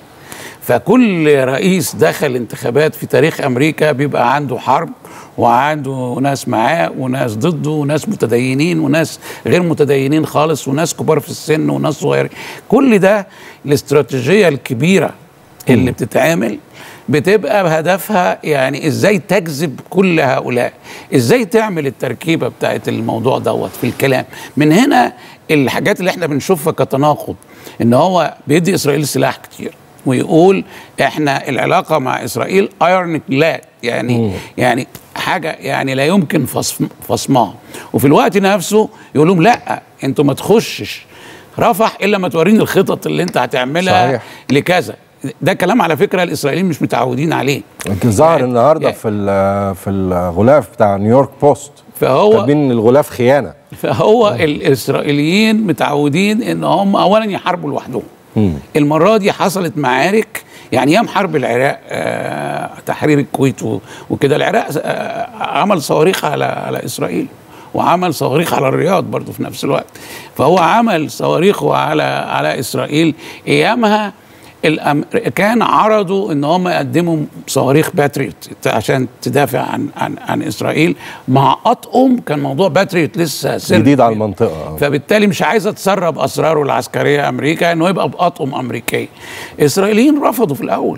فكل رئيس دخل انتخابات في تاريخ امريكا بيبقى عنده حرب وعنده ناس معاه وناس ضده وناس متدينين وناس غير متدينين خالص وناس كبار في السن وناس صغيرين كل ده الاستراتيجيه الكبيره اللي بتتعمل بتبقى هدفها يعني ازاي تجذب كل هؤلاء ازاي تعمل التركيبه بتاعت الموضوع دوت في الكلام من هنا الحاجات اللي احنا بنشوفها كتناقض ان هو بيدي اسرائيل سلاح كتير ويقول احنا العلاقه مع اسرائيل ايرون كلاد يعني مم. يعني حاجه يعني لا يمكن فصم فصمها وفي الوقت نفسه يقول لهم لا انتوا ما تخشش رفح الا ما توريني الخطط اللي انت هتعملها صحيح. لكذا ده كلام على فكره الاسرائيليين مش متعودين عليه يمكن ظهر يعني- النهارده يعني- في ال- في الغلاف بتاع نيويورك بوست فهو كاتبين ان الغلاف خيانه فهو الاسرائيليين متعودين ان هم اولا يحاربوا لوحدهم مم. المره دي حصلت معارك يعني ايام حرب العراق آه تحرير الكويت و- وكده العراق آه عمل صواريخ على على اسرائيل وعمل صواريخ على الرياض برضه في نفس الوقت فهو عمل صواريخه على على اسرائيل ايامها الامريكان عرضوا ان هم يقدموا صواريخ باتريوت عشان تدافع عن عن عن اسرائيل مع اطقم كان موضوع باتريوت لسه سر جديد على المنطقه فبالتالي مش عايزه تسرب اسراره العسكريه امريكا انه يبقى باطقم امريكيه اسرائيليين رفضوا في الاول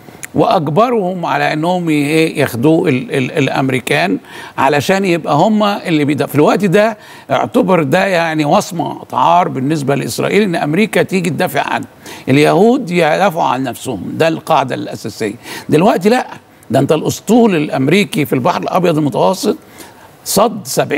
واجبرهم على انهم ي- إيه ياخدوه ال ال الامريكان علشان يبقى هم اللي بيدا في الوقت ده اعتبر ده يعني وصمه عار بالنسبه لاسرائيل ان امريكا تيجي تدافع عنه اليهود يدافعوا عن نفسهم ده القاعده الاساسيه دلوقتي لا ده انت الاسطول الامريكي في البحر الابيض المتوسط صد 70%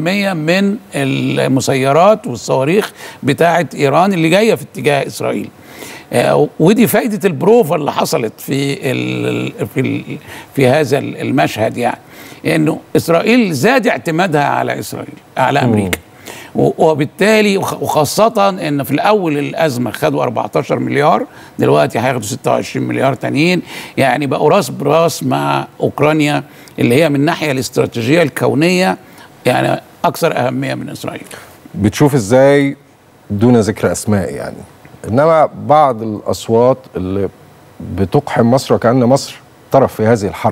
من المسيرات والصواريخ بتاعه ايران اللي جايه في اتجاه اسرائيل آه، ودي فايده البروفا اللي حصلت في ال في ال في هذا المشهد يعني انه اسرائيل زاد اعتمادها على اسرائيل على امريكا و- وبالتالي وخ- وخاصة ان في الاول الازمة خدوا 14 مليار دلوقتي هياخدوا 26 مليار تانيين يعني بقوا راس براس مع اوكرانيا اللي هي من الناحية الاستراتيجية الكونية يعني اكثر اهمية من اسرائيل بتشوف ازاي دون ذكر اسماء يعني انما بعض الاصوات اللي بتقحم مصر وكأن مصر طرف في هذه الحرب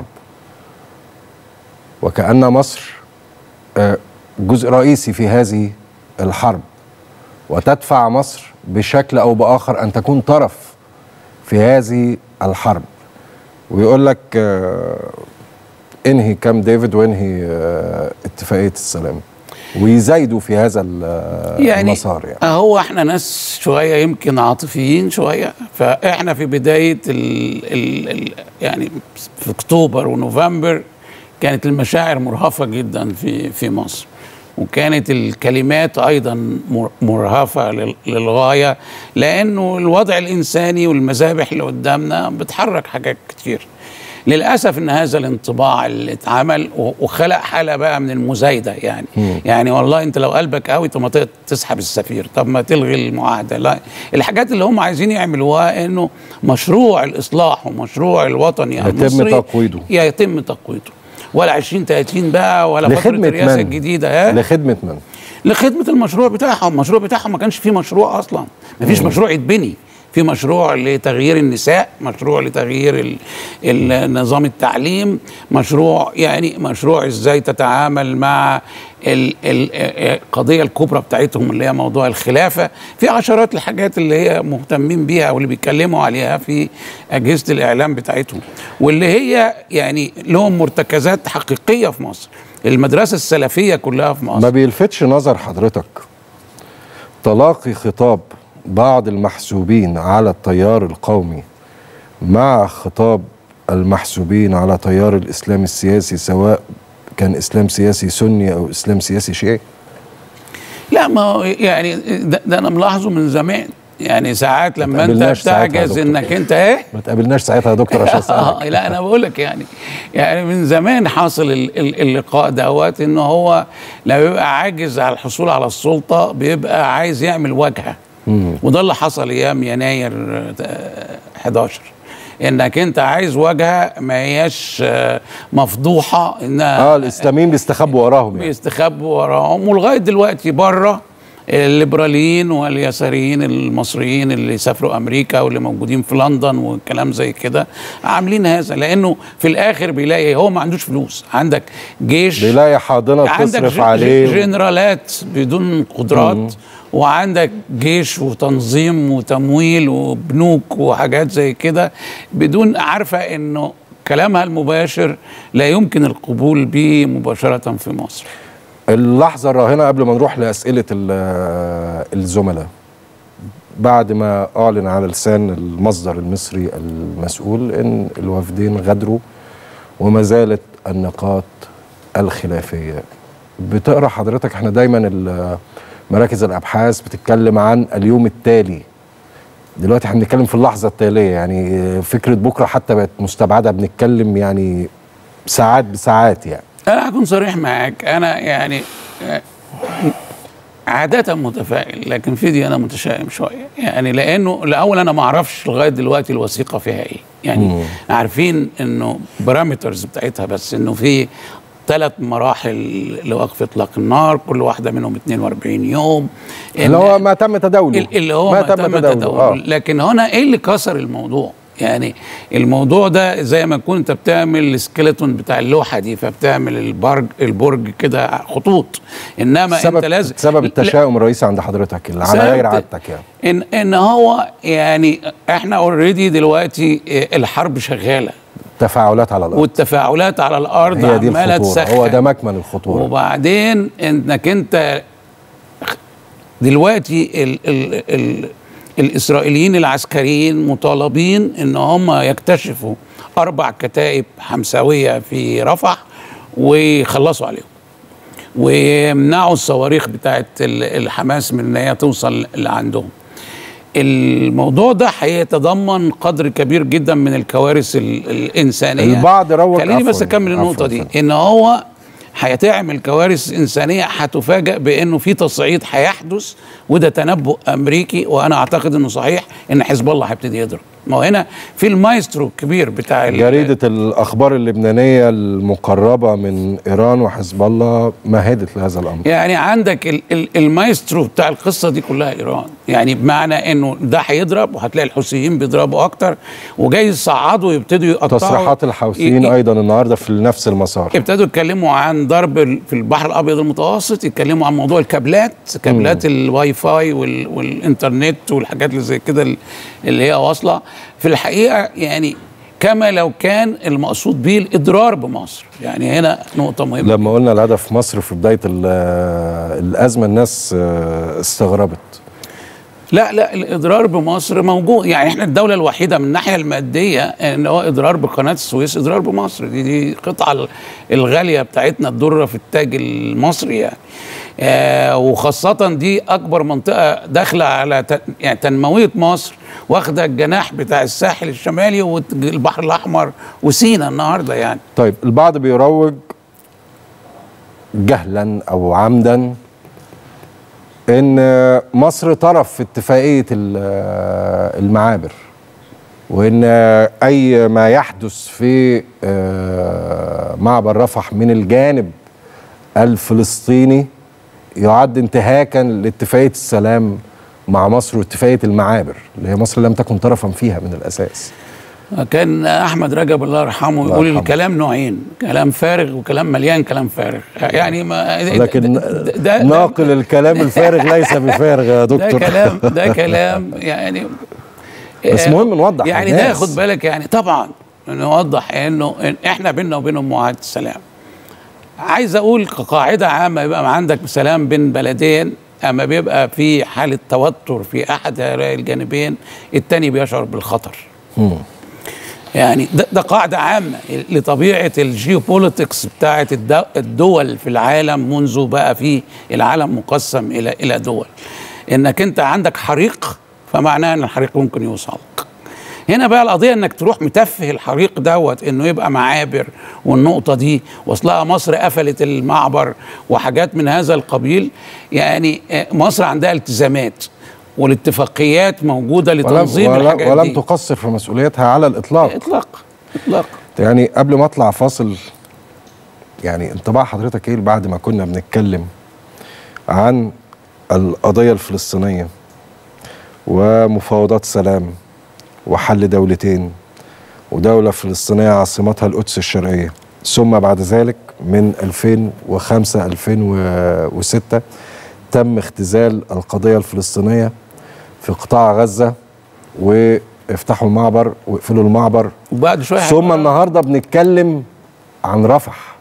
وكأن مصر آه، جزء رئيسي في هذه الحرب وتدفع مصر بشكل او باخر ان تكون طرف في هذه الحرب ويقول لك آه، انهي كام ديفيد وانهي آه، اتفاقيه السلام ويزايدوا في هذا ال- يعني المسار يعني هو احنا ناس شويه يمكن عاطفيين شويه فاحنا في بدايه ال ال ال يعني في اكتوبر ونوفمبر كانت المشاعر مرهفه جدا في في مصر وكانت الكلمات ايضا مر- مرهفه لل- للغايه لانه الوضع الانساني والمذابح اللي قدامنا بتحرك حاجات كتير للاسف ان هذا الانطباع اللي اتعمل و- وخلق حاله بقى من المزايده يعني مم. يعني والله انت لو قلبك قوي طب ما ت- تسحب السفير طب ما تلغي المعاهده لا الحاجات اللي هم عايزين يعملوها انه مشروع الاصلاح ومشروع الوطني يتم المصري تقويضه. يتم تقويضه ولا 20 30 بقى ولا فتره لخدمة الرئاسه من؟ الجديده ها لخدمه من؟ لخدمه المشروع بتاعهم المشروع بتاعهم ما كانش فيه مشروع اصلا ما فيش مشروع يتبني في مشروع لتغيير النساء مشروع لتغيير ال- ال- نظام التعليم مشروع يعني مشروع ازاي تتعامل مع ال- ال- القضيه الكبرى بتاعتهم اللي هي موضوع الخلافه في عشرات الحاجات اللي هي مهتمين بيها واللي بيتكلموا عليها في اجهزه الاعلام بتاعتهم واللي هي يعني لهم مرتكزات حقيقيه في مصر المدرسه السلفيه كلها في مصر ما بيلفتش نظر حضرتك تلاقي خطاب بعض المحسوبين على التيار القومي مع خطاب المحسوبين على تيار الاسلام السياسي سواء كان اسلام سياسي سني او اسلام سياسي شيعي لا ما هو يعني ده, ده انا ملاحظه من زمان يعني ساعات لما انت تقابلناش ساعتها يا تعجز دكتور. انك انت ايه ما تقابلناش ساعتها يا دكتور عشان اسالك آه لا انا بقول لك يعني يعني من زمان حاصل ال- ال- اللقاء دوت ان هو لما بيبقى عاجز على الحصول على السلطه بيبقى عايز يعمل واجهه وده اللي حصل ايام يناير آه، 11 انك انت عايز واجهه ما هياش آه، مفضوحه انها اه الاسلاميين بيستخبوا وراهم يعني بيستخبوا وراهم ولغايه دلوقتي بره الليبراليين واليساريين المصريين اللي سافروا امريكا واللي موجودين في لندن والكلام زي كده عاملين هذا لانه في الاخر بيلاقي هو ما عندوش فلوس عندك جيش بيلاقي حاضنه عندك تصرف ج- عليه جنرالات بدون قدرات وعندك جيش وتنظيم وتمويل وبنوك وحاجات زي كده بدون عارفه انه كلامها المباشر لا يمكن القبول به مباشره في مصر اللحظة الراهنة قبل ما نروح لأسئلة ال- الزملاء بعد ما أعلن على لسان المصدر المصري المسؤول إن الوفدين غادروا وما زالت النقاط الخلافية بتقرأ حضرتك احنا دايما ال- مراكز الأبحاث بتتكلم عن اليوم التالي دلوقتي احنا بنتكلم في اللحظة التالية يعني فكرة بكرة حتى بقت مستبعدة بنتكلم يعني ساعات بساعات يعني انا هكون صريح معاك انا يعني آه، عادة متفائل لكن في دي انا متشائم شويه يعني لانه الاول انا ما اعرفش لغايه دلوقتي الوثيقه فيها ايه يعني مم. عارفين انه بارامترز بتاعتها بس انه في ثلاث مراحل لوقف اطلاق النار كل واحده منهم 42 يوم اللي إن- هو ما تم تداوله ال- اللي هو ما تم تداوله آه. لكن هنا ايه اللي كسر الموضوع يعني الموضوع ده زي ما تكون انت بتعمل السكيلتون بتاع اللوحه دي فبتعمل البرج البرج كده خطوط انما سبب انت لازم سبب التشاؤم الرئيسي عند حضرتك اللي على سبب غير ت- عادتك يعني ان ان هو يعني احنا اوريدي دلوقتي اه، الحرب شغاله تفاعلات على الارض والتفاعلات على الارض هي دي عماله الخطوره تسخن هو ده مكمن الخطوره وبعدين انك انت دلوقتي ال ال ال الاسرائيليين العسكريين مطالبين ان هم يكتشفوا اربع كتائب حمساويه في رفح ويخلصوا عليهم ويمنعوا الصواريخ بتاعت ال- الحماس من ان هي توصل لعندهم الموضوع ده هيتضمن قدر كبير جدا من الكوارث ال- الانسانيه البعض روج خليني بس عفواً، اكمل النقطه عفواً دي فندم. ان هو هيتعمل كوارث انسانيه هتفاجئ بانه في تصعيد هيحدث وده تنبؤ امريكي وانا اعتقد انه صحيح ان حزب الله هيبتدي يضرب ما هو هنا في المايسترو الكبير بتاع ال- جريدة الأخبار اللبنانية المقربة من إيران وحزب الله مهدت لهذا الأمر يعني عندك ال- ال- المايسترو بتاع القصه دي كلها ايران يعني بمعنى انه ده هيضرب وهتلاقي الحوثيين بيضربوا اكتر وجاي يصعدوا ويبتدوا يقطعوا تصريحات الحوثيين ي- ي- أيضا النهاردة في نفس المسار ابتدوا يتكلموا عن ضرب ال- في البحر الابيض المتوسط يتكلموا عن موضوع الكابلات كابلات الواي فاي وال والانترنت والحاجات اللي زي كده ال- اللي هي واصله في الحقيقه يعني كما لو كان المقصود به الاضرار بمصر يعني هنا نقطه مهمه لما قلنا الهدف مصر في بداية ال- الأزمة الناس آه، استغربت لا لا الاضرار بمصر موجود يعني احنا الدوله الوحيده من الناحيه الماديه ان هو اضرار بقناه السويس اضرار بمصر دي دي القطعه الغاليه بتاعتنا الدره في التاج المصري يعني آه وخاصة دي أكبر منطقة داخلة على ت- يعني تنموية مصر واخدة الجناح بتاع الساحل الشمالي والبحر الأحمر وسينا النهاردة يعني طيب البعض بيروج جهلا او عمدا ان مصر طرف في اتفاقيه ال- المعابر وان اي ما يحدث في آه، معبر رفح من الجانب الفلسطيني يعد انتهاكا لاتفاقيه السلام مع مصر واتفاقيه المعابر اللي هي مصر لم تكن طرفا فيها من الاساس كان احمد رجب الله يرحمه الله يقول يرحمه. الكلام نوعين كلام فارغ وكلام مليان كلام فارغ يعني ما لكن ده, ده, ده, ناقل الكلام الفارغ ليس بفارغ يا ده دكتور كلام ده كلام يعني بس مهم نوضح يعني للناس. ده خد بالك يعني طبعا نوضح انه إن احنا بيننا وبينهم معاهده السلام عايز اقول كقاعده عامه يبقى عندك سلام بين بلدين اما بيبقى في حاله توتر في احد هؤلاء الجانبين التاني بيشعر بالخطر يعني ده, ده قاعده عامه لطبيعه الجيوبوليتكس بتاعه الدو- الدول في العالم منذ بقى في العالم مقسم الى الى دول انك انت عندك حريق فمعناه ان الحريق ممكن يوصلك هنا بقى القضيه انك تروح متفه الحريق دوت انه يبقى معابر والنقطه دي واصلها مصر قفلت المعبر وحاجات من هذا القبيل يعني آه، مصر عندها التزامات والاتفاقيات موجوده ولم, لتنظيم ولم, الحاجات ولم دي تقصر في مسؤوليتها على الاطلاق اطلاق اطلاق يعني قبل ما اطلع فاصل يعني انطباع حضرتك ايه بعد ما كنا بنتكلم عن القضيه الفلسطينيه ومفاوضات سلام وحل دولتين ودوله فلسطينيه عاصمتها القدس الشرقيه ثم بعد ذلك من 2005 2006 تم اختزال القضيه الفلسطينيه في قطاع غزه وافتحوا المعبر واقفلوا المعبر وبعد شويه ثم النهارده بنتكلم عن رفح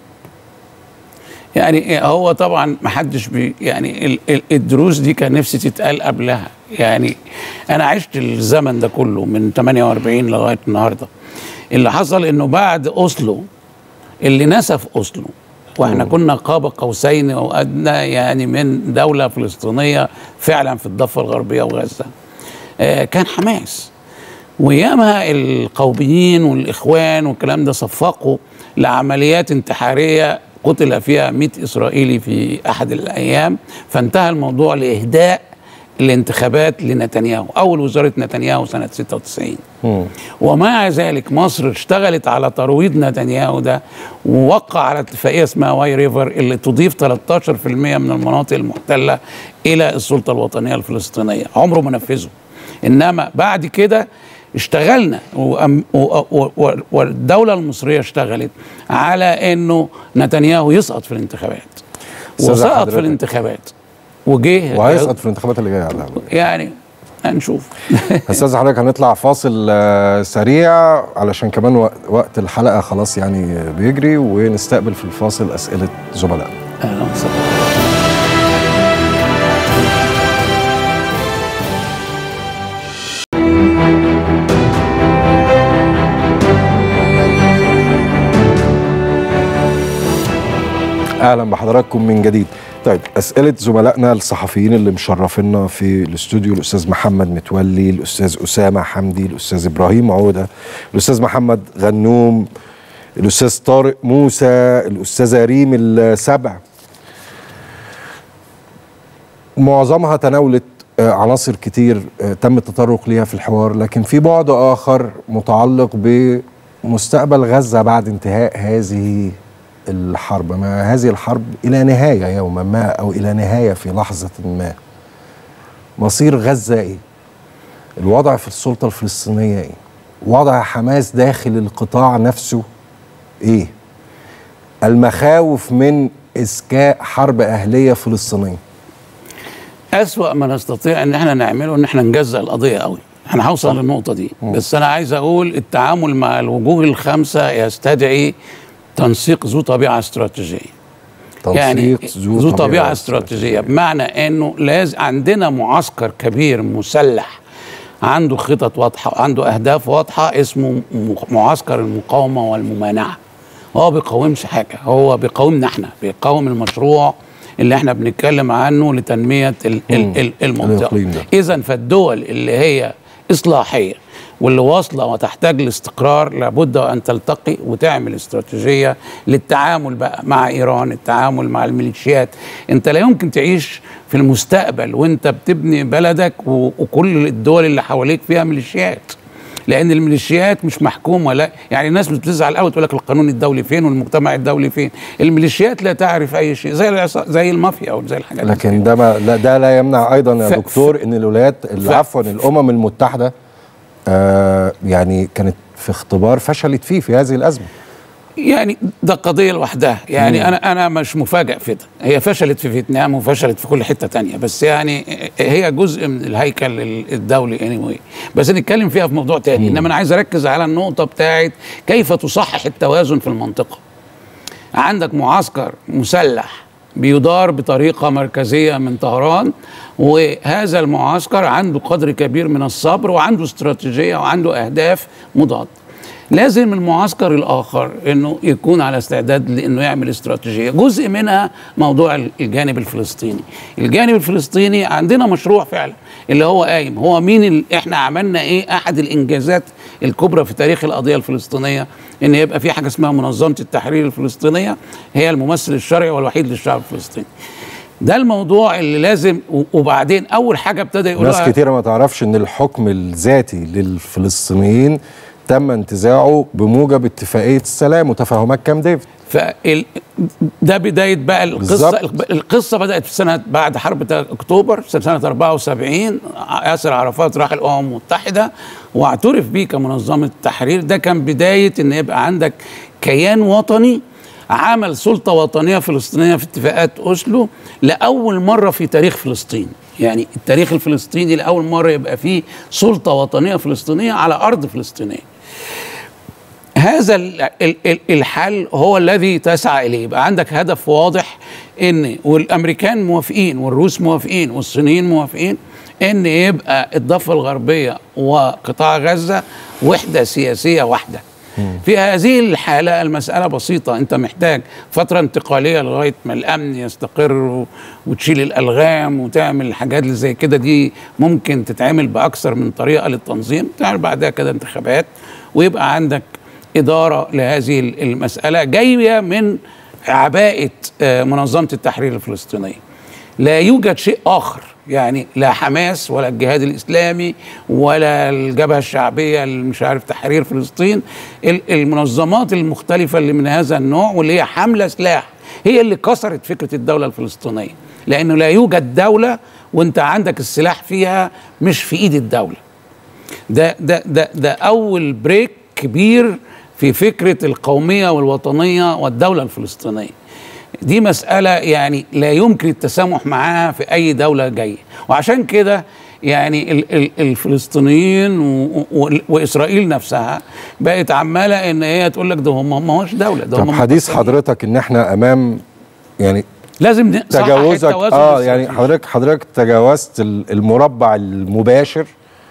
يعني هو طبعا ما حدش بي يعني ال- ال- الدروس دي كان نفسي تتقال قبلها يعني انا عشت الزمن ده كله من 48 لغايه النهارده اللي حصل انه بعد اوسلو اللي نسف اوسلو واحنا كنا قاب قوسين او ادنى يعني من دوله فلسطينيه فعلا في الضفه الغربيه وغزه آه كان حماس وياما القوميين والاخوان والكلام ده صفقوا لعمليات انتحاريه قتل فيها 100 اسرائيلي في احد الايام فانتهى الموضوع لاهداء الانتخابات لنتنياهو اول وزاره نتنياهو سنه 96 ومع ذلك مصر اشتغلت على ترويض نتنياهو ده ووقع على اتفاقيه اسمها واي ريفر اللي تضيف 13% من المناطق المحتله الى السلطه الوطنيه الفلسطينيه عمره ما نفذه انما بعد كده اشتغلنا وأم- و- و- و- والدوله المصريه اشتغلت على انه نتنياهو يسقط في الانتخابات أستاذ وسقط حضرتك. في الانتخابات وجه وهيسقط في الانتخابات اللي جايه على الأقل. يعني هنشوف استاذ حضرتك هنطلع فاصل آه، سريع علشان كمان وق- وقت الحلقه خلاص يعني بيجري ونستقبل في الفاصل اسئله زملاء اهلا وسهلا اهلا بحضراتكم من جديد طيب اسئله زملائنا الصحفيين اللي مشرفينا في الاستوديو الاستاذ محمد متولي الاستاذ اسامه حمدي الاستاذ ابراهيم عوده الاستاذ محمد غنوم الاستاذ طارق موسى الاستاذه ريم السبع معظمها تناولت آه، عناصر كتير آه، تم التطرق ليها في الحوار لكن في بعد آخر متعلق بمستقبل غزة بعد انتهاء هذه الحرب ما هذه الحرب إلى نهاية يوما ما أو إلى نهاية في لحظة ما مصير غزة إيه الوضع في السلطة الفلسطينية إيه وضع حماس داخل القطاع نفسه إيه المخاوف من إسكاء حرب أهلية فلسطينية أسوأ ما نستطيع ان احنا نعمله ان احنا نجزأ القضية قوي انا هوصل للنقطة دي بس انا عايز اقول التعامل مع الوجوه الخمسة يستدعي تنسيق ذو طبيعة استراتيجية يعني تنسيق ذو طبيعة استراتيجية بمعنى انه لازم عندنا معسكر كبير مسلح عنده خطط واضحة عنده أهداف واضحة اسمه م- معسكر المقاومة والممانعة هو بيقاومش حاجة هو بيقاومنا احنا بيقاوم المشروع اللي احنا بنتكلم عنه لتنمية ال- ال- ال- المنطقة الإقليم ده. إذا فالدول اللي هي إصلاحية واللي واصلة وتحتاج لاستقرار لابد أن تلتقي وتعمل استراتيجية للتعامل بقى مع إيران التعامل مع الميليشيات أنت لا يمكن تعيش في المستقبل وأنت بتبني بلدك و- وكل الدول اللي حواليك فيها ميليشيات لان الميليشيات مش محكومه لا يعني الناس بتزعل قوي تقول لك القانون الدولي فين والمجتمع الدولي فين الميليشيات لا تعرف اي شيء زي العصا- زي المافيا او زي الحاجات دي. لكن ده ما لا ده لا يمنع ايضا يا ف- دكتور ان الولايات ف- عفوا الامم المتحده آه يعني كانت في اختبار فشلت فيه في هذه الازمه يعني ده قضيه لوحدها يعني انا انا مش مفاجئ في ده هي فشلت في فيتنام وفشلت في كل حته تانية بس يعني هي جزء من الهيكل الدولي anyway بس نتكلم فيها في موضوع تاني انما انا عايز اركز على النقطه بتاعت كيف تصحح التوازن في المنطقه عندك معسكر مسلح بيدار بطريقه مركزيه من طهران وهذا المعسكر عنده قدر كبير من الصبر وعنده استراتيجيه وعنده اهداف مضاده لازم المعسكر الاخر انه يكون على استعداد لانه يعمل استراتيجيه جزء منها موضوع الجانب الفلسطيني الجانب الفلسطيني عندنا مشروع فعلا اللي هو قايم هو مين ال... احنا عملنا ايه احد الانجازات الكبرى في تاريخ القضيه الفلسطينيه ان يبقى في حاجه اسمها منظمه التحرير الفلسطينيه هي الممثل الشرعي والوحيد للشعب الفلسطيني ده الموضوع اللي لازم و- وبعدين اول حاجه ابتدى يقولها ناس كتيرة ما تعرفش ان الحكم الذاتي للفلسطينيين تم انتزاعه بموجب اتفاقية السلام وتفاهمات كام ديفيد فال... ده بدايه بقى القصه بالظبط. القصه بدات في سنه بعد حرب تا- اكتوبر سنه 74 ياسر عرفات راح الامم المتحده واعترف بيه كمنظمه التحرير ده كان بدايه ان يبقى عندك كيان وطني عمل سلطه وطنيه فلسطينيه في اتفاقات اوسلو لاول مره في تاريخ فلسطين يعني التاريخ الفلسطيني لاول مره يبقى فيه سلطه وطنيه فلسطينيه على ارض فلسطينيه هذا ال- ال- ال- الحل هو الذي تسعى اليه يبقى عندك هدف واضح ان والامريكان موافقين والروس موافقين والصينيين موافقين ان يبقى الضفه الغربيه وقطاع غزه وحده سياسيه واحده في هذه الحالة المسألة بسيطة أنت محتاج فترة انتقالية لغاية ما الأمن يستقر و- وتشيل الألغام وتعمل الحاجات اللي زي كده دي ممكن تتعمل بأكثر من طريقة للتنظيم تعمل بعدها كده انتخابات ويبقى عندك إدارة لهذه ال- المسألة جاية من عباءة آه، منظمة التحرير الفلسطينية لا يوجد شيء آخر يعني لا حماس ولا الجهاد الإسلامي ولا الجبهة الشعبية اللي مش عارف تحرير فلسطين ال- المنظمات المختلفة اللي من هذا النوع واللي هي حاملة سلاح هي اللي كسرت فكرة الدولة الفلسطينية لأنه لا يوجد دولة وانت عندك السلاح فيها مش في ايد الدولة ده ده ده ده اول بريك كبير في فكره القوميه والوطنيه والدوله الفلسطينيه دي مساله يعني لا يمكن التسامح معاها في اي دوله جايه وعشان كده يعني ال ال الفلسطينيين و و واسرائيل نفسها بقت عماله ان هي تقول لك ده هم ما هوش دوله ده طب هم حديث مقسمين. حضرتك ان احنا امام يعني لازم نصحح تجاوزك التوازن اه يعني الاستراتيجي. حضرتك حضرتك تجاوزت ال- المربع المباشر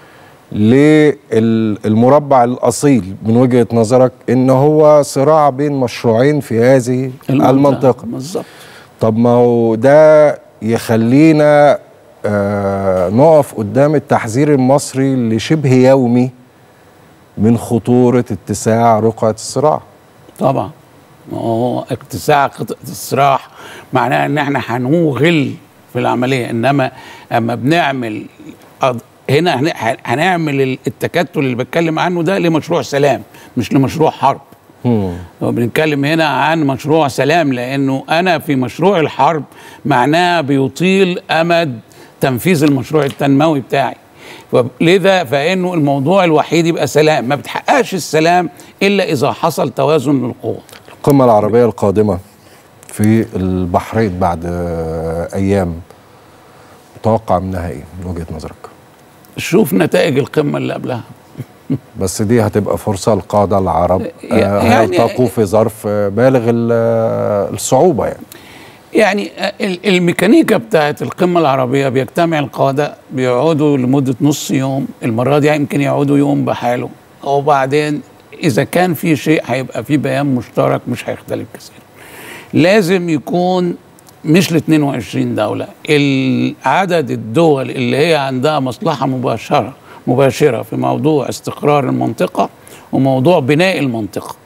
للمربع الاصيل من وجهه نظرك ان هو صراع بين مشروعين في هذه المنطقه بالظبط طب ما هو ده يخلينا آه نقف قدام التحذير المصري لشبه يومي من خطوره اتساع رقعه الصراع طبعا ما هو اتساع قطعة الصراع معناها ان احنا هنوغل في العملية انما اما بنعمل أض- هنا هن- هنعمل التكتل اللي بتكلم عنه ده لمشروع سلام مش لمشروع حرب مم. هو بنتكلم هنا عن مشروع سلام لانه انا في مشروع الحرب معناها بيطيل امد تنفيذ المشروع التنموي بتاعي لذا فانه الموضوع الوحيد يبقى سلام ما بتحققش السلام الا اذا حصل توازن للقوى القمة العربية القادمة في البحرين بعد آه، أيام متوقع منها إيه من وجهة نظرك؟ شوف نتائج القمه اللي قبلها بس دي هتبقى فرصة للقادة العرب آه، يعني- هيلتقوا في ظرف آه، بالغ ال- آه، الصعوبة يعني يعني ال- الميكانيكا بتاعت القمة العربية بيجتمع القادة بيقعدوا لمدة نص يوم المرة دي يمكن يقعدوا يوم بحاله وبعدين إذا كان في شيء هيبقى في بيان مشترك مش هيختلف كثير لازم يكون مش ل 22 دولة عدد الدول اللي هي عندها مصلحة مباشرة مباشرة في موضوع استقرار المنطقة وموضوع بناء المنطقة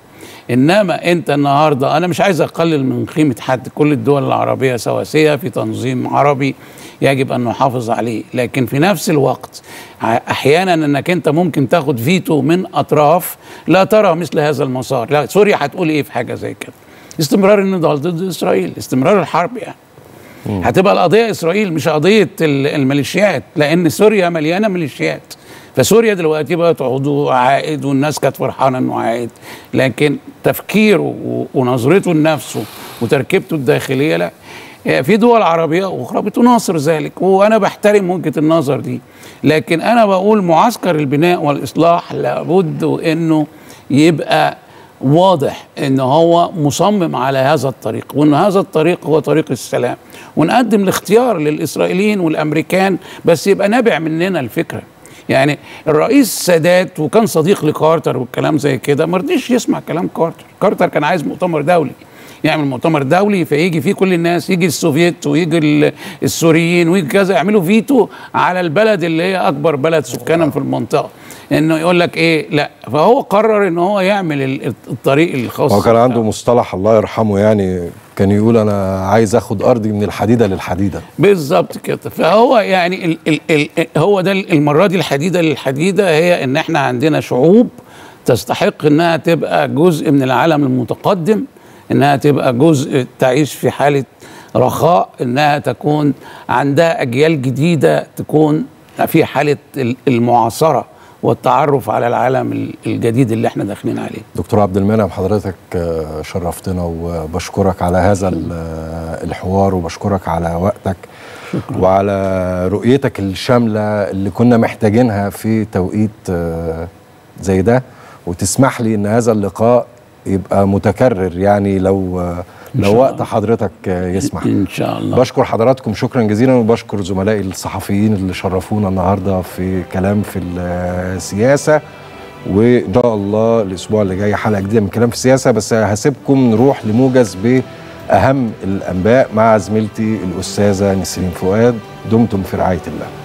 انما انت النهارده انا مش عايز اقلل من قيمه حد كل الدول العربيه سواسيه في تنظيم عربي يجب ان نحافظ عليه لكن في نفس الوقت احيانا انك انت ممكن تاخد فيتو من اطراف لا ترى مثل هذا المسار لا سوريا هتقول ايه في حاجه زي كده استمرار النضال ضد اسرائيل استمرار الحرب يعني هتبقى القضيه اسرائيل مش قضيه الميليشيات لان سوريا مليانه ميليشيات فسوريا دلوقتي بقت عضو عائد والناس كانت فرحانه انه عائد لكن تفكيره ونظرته لنفسه وتركيبته الداخليه لا في دول عربيه اخرى بتناصر ذلك وانا بحترم وجهه النظر دي لكن انا بقول معسكر البناء والاصلاح لابد انه يبقى واضح ان هو مصمم على هذا الطريق وان هذا الطريق هو طريق السلام ونقدم الاختيار للاسرائيليين والامريكان بس يبقى نابع مننا الفكره يعني الرئيس السادات وكان صديق لكارتر والكلام زي كده ما رضيش يسمع كلام كارتر كارتر كان عايز مؤتمر دولي يعمل مؤتمر دولي فيجي فيه كل الناس يجي السوفيت ويجي السوريين ويجي كذا يعملوا فيتو على البلد اللي هي اكبر بلد سكانا في المنطقه انه يقول لك ايه لا فهو قرر ان هو يعمل الطريق الخاص هو كان عنده مصطلح الله يرحمه يعني كان يقول انا عايز اخد ارضي من الحديده للحديده بالظبط كده فهو يعني ال ال ال هو ده المره دي الحديده للحديده هي ان احنا عندنا شعوب تستحق انها تبقى جزء من العالم المتقدم انها تبقى جزء تعيش في حاله رخاء انها تكون عندها اجيال جديده تكون في حاله المعاصره والتعرف على العالم الجديد اللي احنا داخلين عليه دكتور عبد المنعم حضرتك شرفتنا وبشكرك على هذا الحوار وبشكرك على وقتك شكرا. وعلى رؤيتك الشاملة اللي كنا محتاجينها في توقيت زي ده وتسمح لي ان هذا اللقاء يبقى متكرر يعني لو لو وقت حضرتك يسمح ان شاء الله بشكر حضراتكم شكرا جزيلا وبشكر زملائي الصحفيين اللي شرفونا النهارده في كلام في السياسه وان شاء الله الاسبوع اللي جاي حلقه جديده من كلام في السياسه بس هسيبكم نروح لموجز باهم الانباء مع زميلتي الاستاذه نسرين فؤاد دمتم في رعايه الله